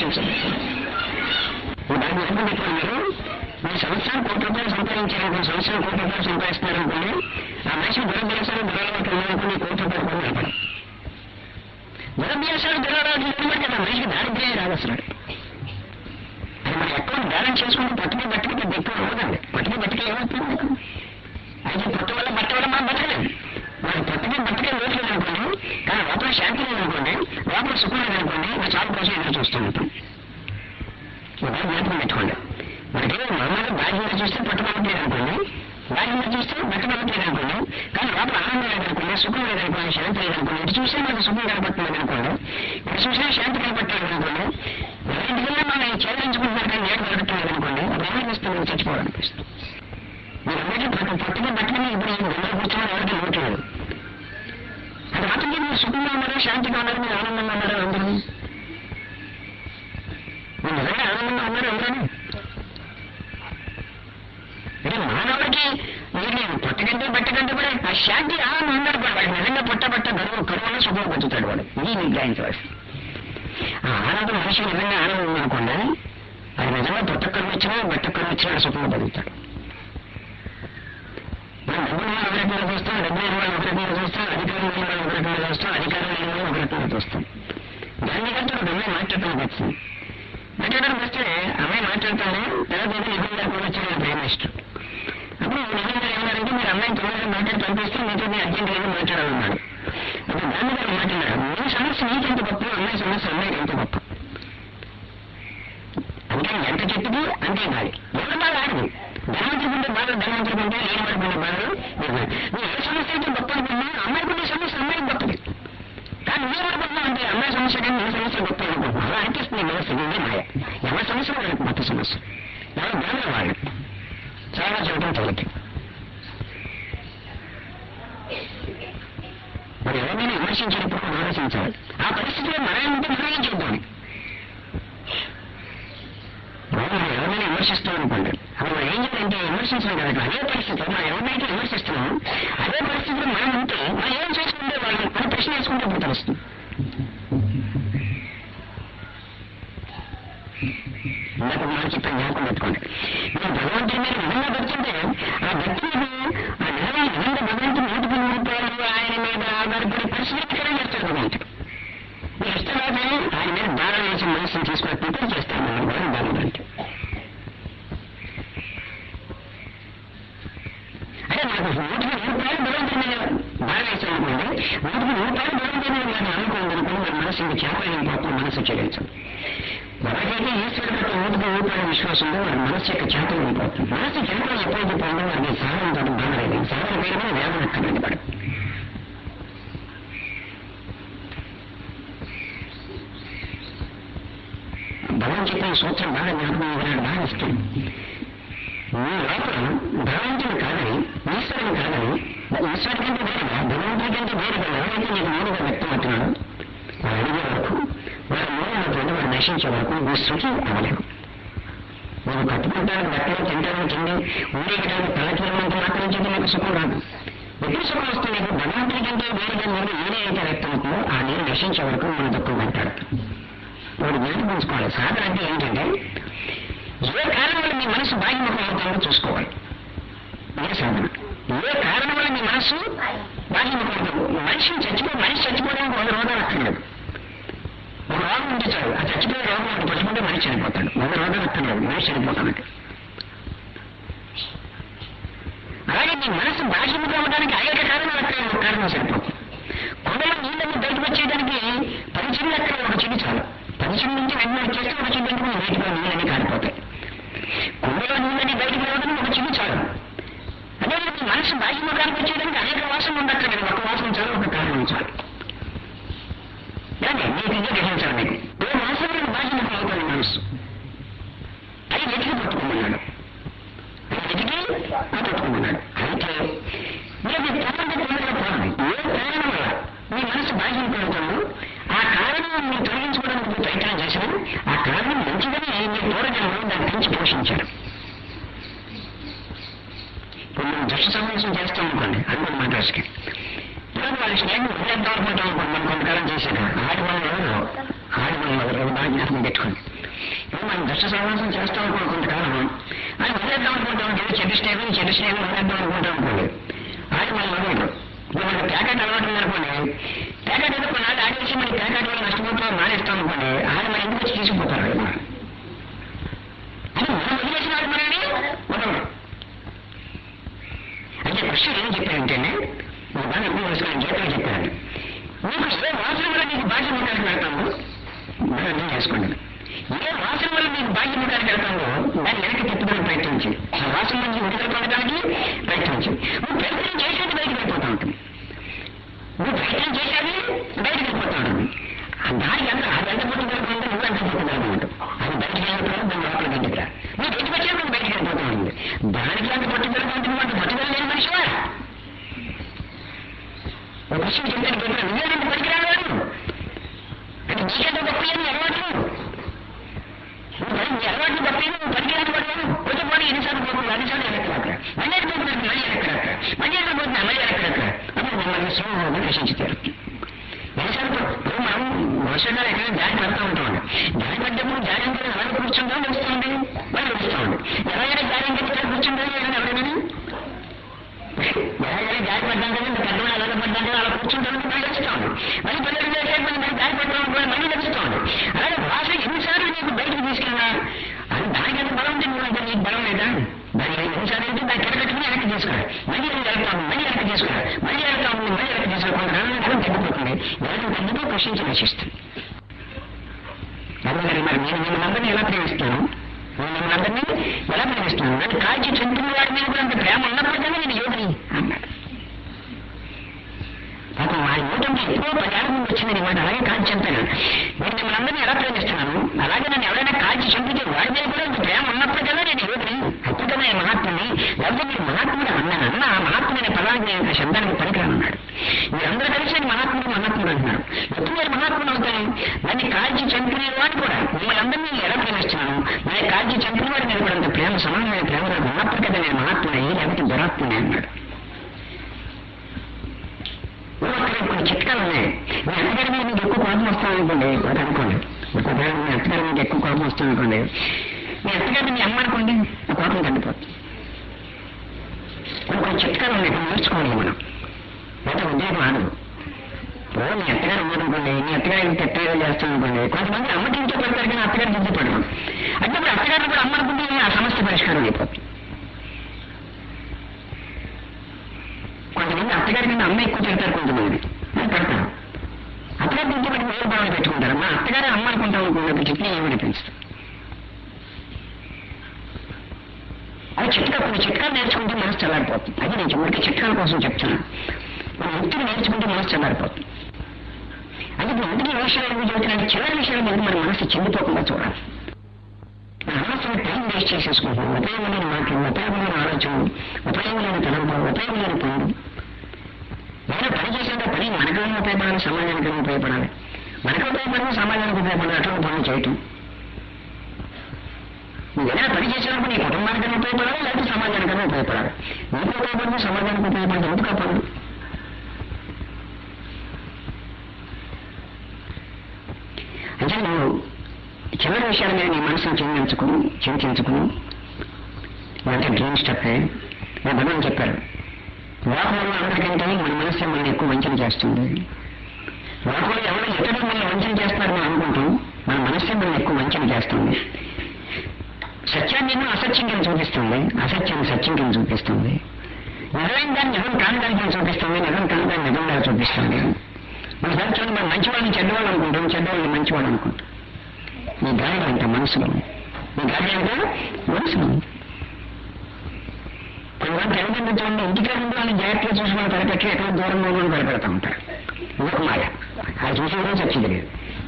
రక్షించదు దాన్ని ఎందుకు పెట్టారు మీరు మీరు సంవత్సరం కోటి రూపాయలు సంపాదించారనుకోండి సంవత్సరం కోటి రూపాయలు సంపాదిస్తున్నారనుకోండి ఆ మనిషి దురభ్యాసాలు దురాలవాట్లు ఉన్నాయనుకోండి కోటి రూపాయలు కూడా నిలబడి దురభ్యాసాలు దురాలవాట్లు నిలబడి ఆ మనిషికి దారిద్ర్యం రాదు అసలు అది మన అకౌంట్ బ్యాలెన్స్ చేసుకుంటే పట్టుకి బట్టకి పెద్ద ఎక్కువ అవ్వదండి పట్టుకి బట్టకి ఏమవుతుంది మీకు అయితే పట్టు వల్ల బట్ట వల్ల మనం బతకలేదు మన పట్టుకి బట్టకే లోటు లేదనుకోండి కానీ లోపల శాంతి లేదనుకోండి లోపల సుఖం లేదనుకోండి ఇంకా చాలు కోసం ఎదురు చూస్తూ ఉంటాం ఇలా జ్ఞాపకం పెట్టుకోండి మనకి మామూలుగా బాహ్యంగా చూస్తే పట్టుబడట్లేదు అనుకోండి బాహ్యంగా చూస్తే పట్టుబడట్లేదు అనుకోండి కానీ లోపల ఆనందం లేదనుకోండి సుఖం లేదనుకోండి శాంతి లేదనుకోండి ఇటు చూస్తే మనకు సుఖం కనపడుతుంది అనుకోండి ఇటు చూసినా శాంతి కనపడట్లేదు అనుకోండి ఎవరింటికల్లా మనం చేదరించుకుంటున్నారు కానీ నేడు దొరకట్లేదు అనుకోండి అప్పుడు ఏమనిపిస్తుంది చచ్చిపోవాలనిపిస్తుంది మీరందరికీ ప్రతి పట్టుకుని పట్టుకుని ఇప్పుడు ఈ గొడవ కూర్చోవడం ఎవరికి లోటు లేదు అది మాత్రం మీరు సుఖంగా ఉన్నారు శాంతిగా ఉన్నారు మీరు ఆనందంగా ఉన్నారు అందరూ మీరు నిజంగా ఆనందంగా ఉన్నారు అందరూ అంటే మానవుడికి మీరు పుట్టకంటే పట్టకంటే కూడా ఆ శాంతి ఆనందం ఉన్నారు కూడా వాడు నిజంగా పుట్టబట్ట గరువు కరువులో సుఖం బతుకుతాడు వాడు ఇది మీకు గ్రహించవలసి ఆ ఆనందం మనిషి నిజంగా ఆనందం ఉండకుండా అది నిజంగా పుట్టకరు వచ్చినా బట్టకరు వచ్చినా సుఖంగా బతుకుతాడు మనం డబ్బులు వాళ్ళు ఒక రకంగా చూస్తాం డబ్బు లేని వాళ్ళు ఒక రకంగా చూస్తాం అధికారం లేని వాళ్ళు ఒక రకంగా చూస్తాం అధికారం లేని వాళ్ళు ఒక రకంగా చూస్తాం దాన్ని కంటే ఒక అమ్మాయి మాట్లాడటానికి వచ్చింది మాట్లాడడానికి వస్తే అమ్మాయి మాట్లాడతాను తర్వాత ఏదో నిజం గారు కూడా వచ్చి నాకు ప్రేమ ఇష్టం అప్పుడు నిజం గారు ఏమన్నారంటే మీరు అమ్మాయిని తొందరగా మాట్లాడి పంపిస్తే మీతో మీ అర్జెంట్ ఏదో మాట్లాడాలన్నాడు అప్పుడు దాన్ని గారు మాట్లాడారు మీ సమస్య నీకెంత గొప్ప అమ్మాయి సమస్య అమ్మాయికి ఎంత గొప్ప అంటే ఎంత చెట్టుది అంతే కాదు ఎవరి బాధ ఆడదు ధనవంతుడికుంటే బాధ ధనవంతుడికుంటే లేని వాడుకుంటే బాధ నువ్వు ఏ సమస్య అయితే గొప్ప అనుకున్నా అమ్మాయికి ఉండే సమస్య అమ్మాయికి గొప్పది కానీ నువ్వు అనుకుంటున్నావు అంటే అమ్మాయి సమస్య కానీ నీ సమస్య గొప్ప అనుకుంటున్నావు అలా అనిపిస్తుంది వ్యవస్థ ఇదే మాయ ఎవరి సమస్య వాళ్ళకి గొప్ప సమస్య ఎవరు బాధ వాళ్ళు చాలా చెప్పడం తొలగి మరి ఎవరినైనా విమర్శించేటప్పుడు ఆలోచించాలి ఆ పరిస్థితిలో మనం ఉంటే మనం ఏం చేద్దాం మనం ఎవరైనా విమర్శిస్తాం అనుకోండి అప్పుడు మనం ఏం చేయాలంటే విమర్శించడం కదా అదే పరిస్థితి మనం ఎవరినైతే విమర్శిస్తున్నాం అదే పరిస్థితిలో మనం ఉంటే మనం ఏం చేసుకుంటే వాళ్ళు మన ప్రశ్న వేసుకుంటే ఇప్పుడు తెలుస్తుంది ఇందాక మనం చెప్పిన జ్ఞాపకం పెట్టుకోండి మీరు భగవంతుడి మీద నిజంగా భక్తుంటే ఆ భక్తి మీద ఆ నిజంగా నిజంగా భగవంతుడు నూటికి నూరు రూపాయలు ఆయన మీద ఆధారపడి పరిశీలించడం చేస్తాడు భగవంతుడు మీరు ఇష్టమైతే ఆయన మీద దానం వేసి మనసుని తీసుకుని ప్రిపేర్ చేస్తాను మనం కూడా దానం అంటే అదే నాకు నూటికి నూరు రూపాయలు భగవంతుడి మీద దానం వేసాం అనుకోండి నూటికి నూరు రూపాయలు భగవంతుడి మీద మనం అనుకోండి అనుకోండి మన మనసు ఇంకా చేపలేని పాపం మనసు చెల్లించం ఎవరికైతే ఈశ్వరుడు యొక్క నూటికి రూపాయల విశ్వాసం ఉందో వారి మనసు యొక్క చేపలు ఉండిపోతుంది మనసు చేపలు ఎప్పుడైతే పోయిందో వారికి సాధన తోటి బాధలేదు సాధన పేరు మీద వేదన అక్కర్లేదు వాడు భగవాన్ చెప్పిన సూత్రం బాగా జ్ఞాపకం ఇవ్వడానికి బాగా ఇస్తుంది మీ లోపల భగవంతుడు కాదని ఈశ్వరుడు కాదని ఈశ్వరుడు కంటే వేరుగా భగవంతుడి కంటే వేరుగా ఎవరైతే నీకు మూడుగా వ్యక్తమవుతున్నాడో వాడు అడిగే వరకు వారి మూలమైనటువంటి వాడు నశించే వరకు నువ్వు శృతి అవ్వలేవు నువ్వు కట్టుకుంటానికి బట్టలు తింటానికి తిండి ఊరేగడానికి తలకిలంటే మాత్రం చేతి నీకు సుఖం రాదు ఎప్పుడు సుఖం వస్తుంది నీకు భగవంతుడి కంటే వేరుగా నీరు ఏదే అయితే వ్యక్తమవుతుందో ఆ నీరు నశించే వరకు మనం తక్కువ పడతాడు ఇప్పుడు జ్ఞాపకించుకోవాలి సాధన అంటే ఏంటంటే ఏ కారణం వల్ల మీ మనసు బాహ్యముఖం అవుతుందో చూసుకోవాలి ఇదే సాధన ఏ కారణం వల్ల మీ మనసు బాహ్యముఖం అవుతుంది మనిషిని చచ్చిపో మనిషి చచ్చిపోవడానికి వంద రోగాలు అక్కర్లేదు ఒక రోగం ఉంటే చాలు ఆ చచ్చిపోయే రోగం ఒకటి పట్టుకుంటే మనిషి చనిపోతాడు వంద రోగాలు అక్కర్లేదు మనిషి చనిపోతాడు అలాగే మీ మనసు బాహ్యముఖం అవడానికి అనేక కారణాలు అక్కడ ఒక కారణం సరిపోతుంది కొండలో నీళ్ళని బయటకు వచ్చేయడానికి పది చిల్లు అక్కడ ఒక చిల్లు చాలు పది చిల్లు నుంచి వెంటనే వచ్చేస్తే ఒక చిల్లు అంటే నీటిలో నీళ్ళని కారిపోతాయి కుండలో నీళ్ళని బయటకు రావడానికి ఒక చిల్లు చాలు అదే మీ మనసు బాహ్యముఖానికి వచ్చేయడానికి అనేక వాసనలు ఉండక్కర్లేదు ఒక వాసన చాలు ఒక కారణం చాలు ఏమండి మీకు ఇదే గ్రహించాలి మీకు ఏ వాసనలకు బాహ్యముఖం అవుతుంది మనసు అది వెతికి పట్టుకుంటున్నాడు అది వెతికి ఆ పట్టుకుంటున్నాడు అయితే మీరు తొందరగా తొందరగా పోవాలి ఏ కారణం వల్ల మీ మనసు బాహ్యం అవుతుందో ఆ కారణం మీరు తొలగించుకోవడానికి మీరు ప్రయత్నం చేసినా ఆ కారణం మంచిదని మీ పూర్వజన్మలో దాన్ని పెంచి పోషించారు ఇప్పుడు మనం దృష్టి సమావేశం చేస్తాం అనుకోండి అనుకోండి మద్రాసుకి ఇప్పుడు వాళ్ళ స్నేహం వదిలేద్దాం అనుకుంటాం అనుకోండి మనం కొంతకాలం చేశాక ఆటి వల్ల ఎవరు ఆడి మనం మొదలు బాగా జ్ఞాపకం పెట్టుకోండి ఇప్పుడు మనం దృష్ట సమాసం చేస్తాం అనుకో కొంతకాలం అది వదిలేద్దాం అనుకుంటాం ఏదో చెడ్డ స్నేహం చెడ్డ స్నేహం వదిలేద్దాం అనుకుంటాం అనుకోండి ఆడి మనం మొదలు ఇప్పుడు మనకి ప్యాకెట్ అలవాటు ఉందనుకోండి ప్యాకెట్ ఏదో కొన్నాళ్ళు ఆడేసి మనకి ప్యాకెట్ వల్ల నష్టపోతాం మానేస్తాం అనుకోండి ఆడి మన ఇంటికి వచ్చి తీసుకుపోతారు కదా అది మనం వదిలేసిన వాడు మనల్ని వదలరు అంటే కృష్ణుడు ఏం చెప్పారంటే మా బాగా ఎక్కువ వస్తున్నాను గీతలు చెప్పారు నీకు ఏ వాసన వల్ల నీకు బాహ్య ముఖానికి వెళ్తాము బాగా అర్థం చేసుకోండి ఏ వాసన వల్ల నీకు బాహ్య ముఖానికి వెళ్తామో దాన్ని వెనక్కి తిప్పడానికి ప్రయత్నించి ఆ వాసన నుంచి విడుదల పొందడానికి ప్రయత్నించి నువ్వు ప్రయత్నం చేసేది బయటకు వెళ్ళిపోతూ ఉంటుంది నువ్వు ప్రయత్నం చేసేది బయటకు వెళ్ళిపోతూ ఉంటుంది ఆ దానికి ఎంత అది ఎంత పుట్టుదలుకుంటే నువ్వు ఎంత పుట్టుదలుగా ఉంటావు అది బయటకు వెళ్ళిపోవడం దాని లోపల బయటికి రా నువ్వు బయటకు వచ్చేప్పుడు బయటకు వెళ్ళిపోతూ ఉంటుంది దానికి ఎంత పట్టుదల ఉంటుంది అంత పట్టుదల లేని మనిషివా ఒక విషయం చెప్తాను చెప్పిన నువ్వేనంత పనికిరాడు అంటే నీకంటే గొప్ప ఏమి అలవాటు మరి నీ అలవాటు గొప్ప ఏమి నువ్వు పనికిరాని పడలేదు కొంచెం కూడా ఎన్నిసార్లు పోతుంది అన్నిసార్లు ఎక్కడ మళ్ళీ ఎక్కడ పోతున్నాడు మళ్ళీ ఎక్కడ మళ్ళీ ఎక్కడ పోతున్నా మళ్ళీ ఎక్కడ అప్పుడు మిమ్మల్ని సింహం నశించుతారు ఎన్నిసార్లు ఇప్పుడు మనం వర్షంగా ఎక్కడ దారి పడతా ఉంటాం దారి పడ్డప్పుడు దారి అంటే ఎలా కూర్చుంటాం వస్తుంది మళ్ళీ వస్తుంది ఎవరైనా దారి అంటే కూర్చుంటాం ఎవరైనా ఎలాగైనా జారి పడ్డాం కదా ఇంకా పెద్దవాళ్ళు అలాగే పడ్డాం కదా అలా కూర్చుంటాం మళ్ళీ లభిస్తాం మళ్ళీ పల్లెలు చేసేటువంటి మళ్ళీ జారి పడ్డాం కూడా మళ్ళీ లభిస్తాం అలాగే భాష ఎన్నిసార్లు నీకు బయటకు తీసుకెళ్ళినా అది దానికి ఎంత బలం ఉంది నువ్వు అంటే నీకు బలం లేదా దాని ఎన్నిసార్లు అంటే దాన్ని కిడకట్టుకుని వెనక్కి తీసుకోవాలి మళ్ళీ నేను వెళ్తాము మళ్ళీ వెనక్కి తీసుకోవాలి మళ్ళీ వెళ్తాము మళ్ళీ వెనక్కి తీసుకోవాలి కొంత తగ్గిపోతుంది వేగం తగ్గిపో కృషించి నశిస్తుంది అందుకని మరి నేను మిమ్మల్ని ఎలా ప్రేమిస్తాను నేను మిమ్మల్ని ఎలా ప్రేమిస్తాను నన్ను కాల్చి చంపిన వాడి మీద కూడా అంత ప్రేమ ఉన్నప్పటికీ నేను యోగిని అన్నాడు పాపం ఆ యోగంకి ఎప్పుడో పదేళ్ళ ముందు వచ్చిందని వాడు అలాగే కాల్చి చంపాను నేను మిమ్మల్ని అందరినీ ఎలా ప్రేమిస్తున్నాను అలాగే నన్ను ఎవరైనా కాల్చి చంపితే వాడి మీద కూడా అంత ప్రేమ ఉన్నప్పటికల్లా నేను యోగిని అద్భుతమైన మహాత్ముని లేకపోతే మీరు మహాత్ముడు అన్నాను అన్న ఆ మహాత్ముడు అనే పదానికి నేను ఆ శబ్దానికి పనికిరానన్నాడు మీరందరూ కలిసి నేను మహాత్ముడు మహాత్ముడు అంటున్నారు ఎప్పుడు నేను మహాత్ముడు అవుతాను నన్ను కాల్చి చంపిన వాడు కూడా మిమ్మల్ని అందరినీ నేను ఎలా ప్రేమిస్తున్నాను నేను కాల్చి చంపిన వాడు నేను కూడా అంత ప్రేమ సమానమైన ప్రేమ నాకు ఉన్నప్పుడు కదా నేను మహాత్ముడే లేకపోతే దురాత్ముడే అన్నాడు అక్కడ కొన్ని చిట్కాలు ఉన్నాయి మీ అత్తగారి మీద మీకు ఎక్కువ కోపం వస్తాను అనుకోండి ఒకటి అనుకోండి ఒకవేళ మీ అత్తగారి మీద ఎక్కువ కోపం వస్తుంది అనుకోండి మీ అత్తగారిని మీ అమ్మ అనుకోండి ఆ కోపం తగ్గిపోతుంది కొన్ని కొన్ని చిట్కాలు ఉన్నాయి కొన్ని నేర్చుకోవాలి మనం లేదా ఉద్యోగం ఆడదు ఇప్పుడు మీ అత్తగారు ఉన్నారనుకోండి మీ అత్తగారికి తెట్టగా చేస్తాను అనుకోండి కొంతమంది అమ్మకి ఇంట్లో పెడతారు కానీ అత్తగారు బుద్ధి పడరు అంటే ఇప్పుడు అత్తగారిని కూడా అమ్మ అనుకుంటే ఆ సమస్య పరిష్కారం అయిపోతుంది కొంతమంది అత్తగారి మీద అమ్మ ఎక్కువ తిడతారు కొంతమంది అది పెడతారు అత్తగారు బుద్ధి పట్టి వేరు భావన పెట్టుకుంటారు మా అత్తగారే అమ్మ అనుకుంటాం అనుకున్నప్పుడు చెప్పి ఏమిటి పెంచుతారు అది చిట్కా కొన్ని చిట్కాలు నేర్చుకుంటే మనసు చల్లారిపోతుంది అది నేను చివరికి చిట్కాల కోసం చెప్తున్నాను మన వృత్తిని నేర్చుకుంటే మనసు చల్లారిపోతుంది అది ఇప్పుడు మొదటి విషయాలు ఎందుకు చెబుతున్నాను చివరి విషయాల మీద మన మనసు చెందిపోకుండా చూడాలి మన మనసుని టైం వేస్ట్ చేసేసుకుంటాం ఉపయోగమైన మాటలు ఉపయోగమైన ఆలోచనలు ఉపయోగమైన తలంపు ఉపయోగమైన పనులు ఏదైనా పని చేసేంత పని మనకైనా ఉపయోగపడాలి సమాజానికైనా ఉపయోగపడాలి మనకు ఉపయోగపడాలి సమాజానికి ఉపయోగపడాలి అటువంటి పనులు చేయటం నువ్వు ఏదైనా పని చేసినప్పుడు నీ కుటుంబానికైనా ఉపయోగపడాలి లేకపోతే సమాజానికైనా ఉపయోగపడాలి నీకు ఉపయోగపడింది సమాజానికి ఉపయోగపడింది ఎందుకు ఆ పనులు అంటే నువ్వు చివరి విషయాల మీద నీ మనసును చింతించుకుని చింతించుకుని అంటే డ్రీమ్ స్టెప్ నా భగవాన్ చెప్పారు లోకంలో అందరికంటే మన మనస్సు మనల్ని ఎక్కువ వంచన చేస్తుంది లోకంలో ఎవరు ఇతరులు మనల్ని వంచన చేస్తారని అనుకుంటాం మన మనస్సే మనల్ని ఎక్కువ వంచన చేస్తుంది సత్యాన్ని ఏమో అసత్యం కింద చూపిస్తుంది అసత్యాన్ని సత్యం కింద చూపిస్తుంది నిజమైన దాన్ని నిజం కాని దాని కింద చూపిస్తుంది నిజం కాని దాన్ని నిజంగా చూపిస్తుంది మన సత్యం మనం మంచివాళ్ళని చెడ్డవాళ్ళు అనుకుంటాం చెడ్డవాళ్ళని మంచివాళ్ళు అనుకుంటాం నీ గాలి అంట మనసులో నీ గాలి అంట మనసులో కొంతమంది తల్లిదండ్రులు చూడండి ఇంటికి ముందు వాళ్ళని జాగ్రత్తగా చూసి వాళ్ళు పరిపెట్టి ఎక్కడ దూరంగా కూడా పరిపెడతా ఉంటారు ఇంకొక మాట అది చూసి కూడా చచ్చి తెలియదు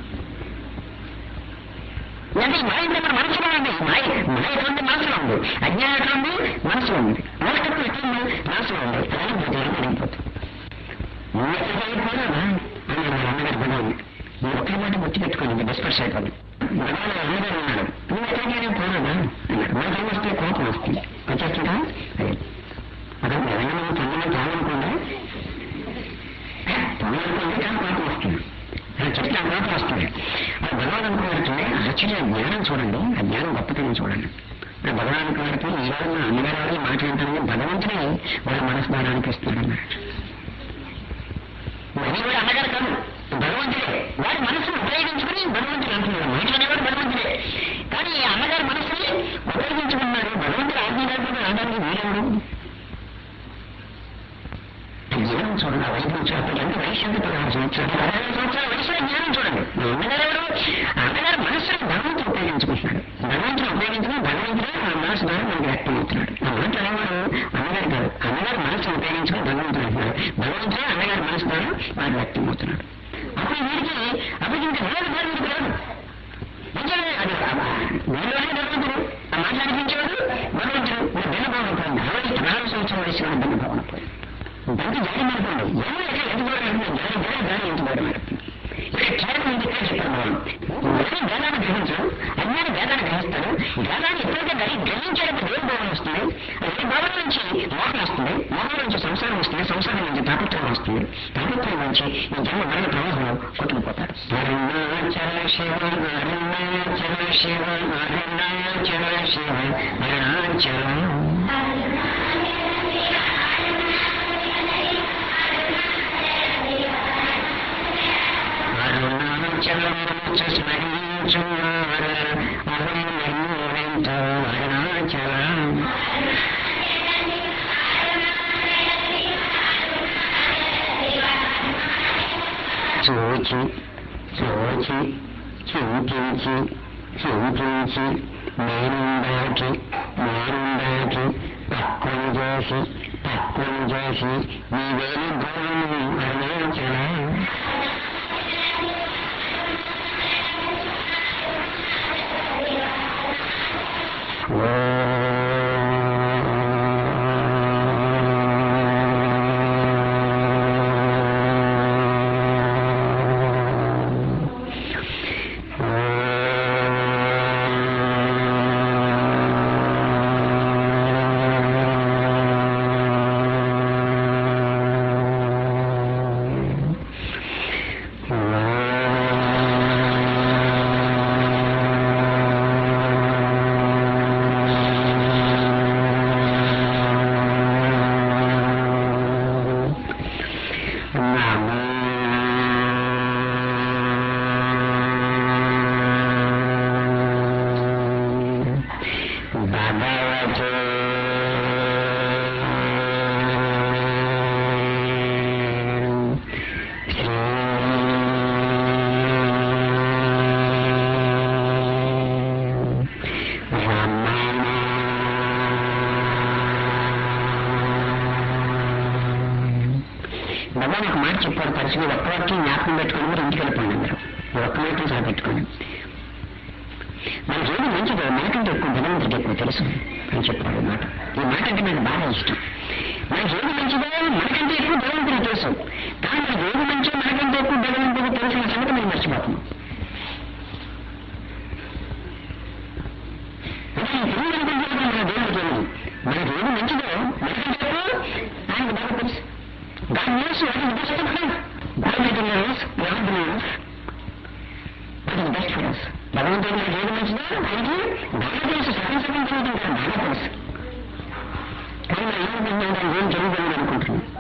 అంటే ఈ మాయ అంటే మన మనసులో ఉంది మాయ మాయ ఎటువంటి మనసులో ఉంది అజ్ఞానం ఎట్లా ఉంది మనసులో ఉంది మూర్ఖత్వం ఎట్లా ఉంది మనసులో ఉంది అలాగే బుద్ధిలో పడిపోతుంది నువ్వు ఎక్కడ అయిపోయినావా అన్నాడు వాళ్ళ అమ్మగారు భగవాన్ నువ్వు ఒక్కరి మాట గుర్తు పెట్టుకోండి డిస్పర్స్ అయిపోయింది భగవాన్ అమ్మగారు ఉన్నాడు నువ్వు ఎక్కడికైనా పోరాదా అన్నాడు మనకేం వస్తే కోపం వస్తుంది వచ్చేస్తుందా అదే అదే నిజంగా మనం తొందరగా తాగనుకోండి తొందరగా కానీ కోపం వస్తుంది చెప్తే కోపం వస్తుంది భగవానుడికి ఆశ్చర్య జ్ఞానం చూడండి ఆ జ్ఞానం గొప్పతనం చూడండి ఆ భగవానుడికి వారికి ఈ రోజున అన్నగారు వాళ్ళు మాట్లాడటానికి భగవంతుడే వాళ్ళ మనసు దానానికి ఇస్తున్నాడు మరి కూడా అన్నగారు కాదు భగవంతుడే వారి మనసును ఉపయోగించుకుని భగవంతుడు అంటున్నాడు మాట్లాడేవాడు భగవంతుడే కానీ ఈ అన్నగారి మనసుని ఉపయోగించుకున్నారు భగవంతుడు ఆజ్ఞ లేకుండా అనడానికి వీరెవరు జ్ఞానం చూడండి ఆ వయసు చూడండి ఎంత వయసు ఎంత పదహారు సంవత్సరాలు పదహారు సంవత్సరాల వయసులో జ్ఞానం చూడండి మా అన్నగారు ఎవరు ఆ అన్నగారు మనసుని భగవంతుడు ఉపయోగించుకుంటున్నాడు భగవంతుడు ఉపయోగించుకుని భగవంతుడే ఆ మనసు ద్వారా మనకు వ్యక్తమవుతున్నాడు ఆ మాట అనేవాడు అన్నగారు కాదు అన్నగారు మనసును ఉపయోగించుకుని భగవంతుడు అంటున్నాడు భగవంతుడే అన్నగారి మనసు ద్వారా మనకు వ్యక్తమవుతున్నాడు అప్పుడు వీరికి అప్పుడు ఇంకా వేరు వేరు వీరికి రాదు నిజమే అది వీళ్ళలోనే భగవంతుడు ఆ మాట అనిపించేవాడు భగవంతుడు మీరు భిన్నభావన పోయింది అరవై పదహారు సంవత్సరం వయసు భిన్నభావన పోయింది దానికి జాలి మారుతుంది ఎవరు ఎక్కడ ఎంత దూరం వెళ్తుంది జాలి జాలి జాలి ఎంత దూరం వెళ్తుంది ఇక్కడ కేవలం ఇది ఇక్కడ చెప్పాను మనం ఎవరు వేదాన్ని గ్రహించరు అజ్ఞాని వేదాన్ని గ్రహిస్తారు వేదాన్ని ఎప్పుడైతే గ్రహి గ్రహించేటప్పుడు ఏ భావన వస్తుంది ఏ భావన నుంచి మోహం వస్తుంది మోహం నుంచి సంసారం వస్తుంది సంసారం నుంచి తాపత్రం వస్తుంది తాపత్రం నుంచి ఈ జన్మ మరణ ప్రవాహంలో కొట్టుకుపోతారు అరుణాచల శివ అరుణాచల శివ అరుణాచల శివ అరుణాచలం అరుణాచలముచ స్మరించువార అరుణెంతో అరుణాచలం చూచి చూచి చూపించి చూపించి నేనుందాకి నేనుందాకి తక్కువ చేసి తక్కువ చేసి నీవేని గుణము అరుణాచలం భగవతో శ్రీ భగవాన్ ఒక మాట చెప్పారు పరిస్థితి ఒక్క వాక్యం జ్ఞాపకం పెట్టుకుని మీరు ఇంటికి వెళ్ళిపోండి అందరూ ఒక్క మాట చాలా పెట్టుకోండి మనకి ఏది మంచిదో మనకంటే ఎక్కువ భగవంతుడికి ఎక్కువ తెలుసు అని చెప్పాడు ఈ మాట ఈ మాట అంటే నాకు బాగా ఇష్టం మనకి ఏది మంచిదో మనకంటే ఎక్కువ భగవంతుడికి తెలుసు కానీ మనకి ఏది మంచో మనకంటే ఎక్కువ భగవంతుడికి తెలిసిన సంగతి మనం మర్చిపోతున్నాం అంటే ఈ తెలియదు అనుకుంటే మన దేవుడికి తెలియదు మనకి ఏది మంచిదో మనకంటే ఎక్కువ ఆయనకు బాగా తెలుసు God knows what is best for us. God made us, God knows what is best for us. భగవంతుడు మనకి ఏది మంచిదో ఆయనకి బాగా తెలుసు సగం సగం చూడండి బాగా తెలుసు కానీ మనం ఏమనుకుంటున్నాం ఏం తెలియదు అనుకుంటున్నాం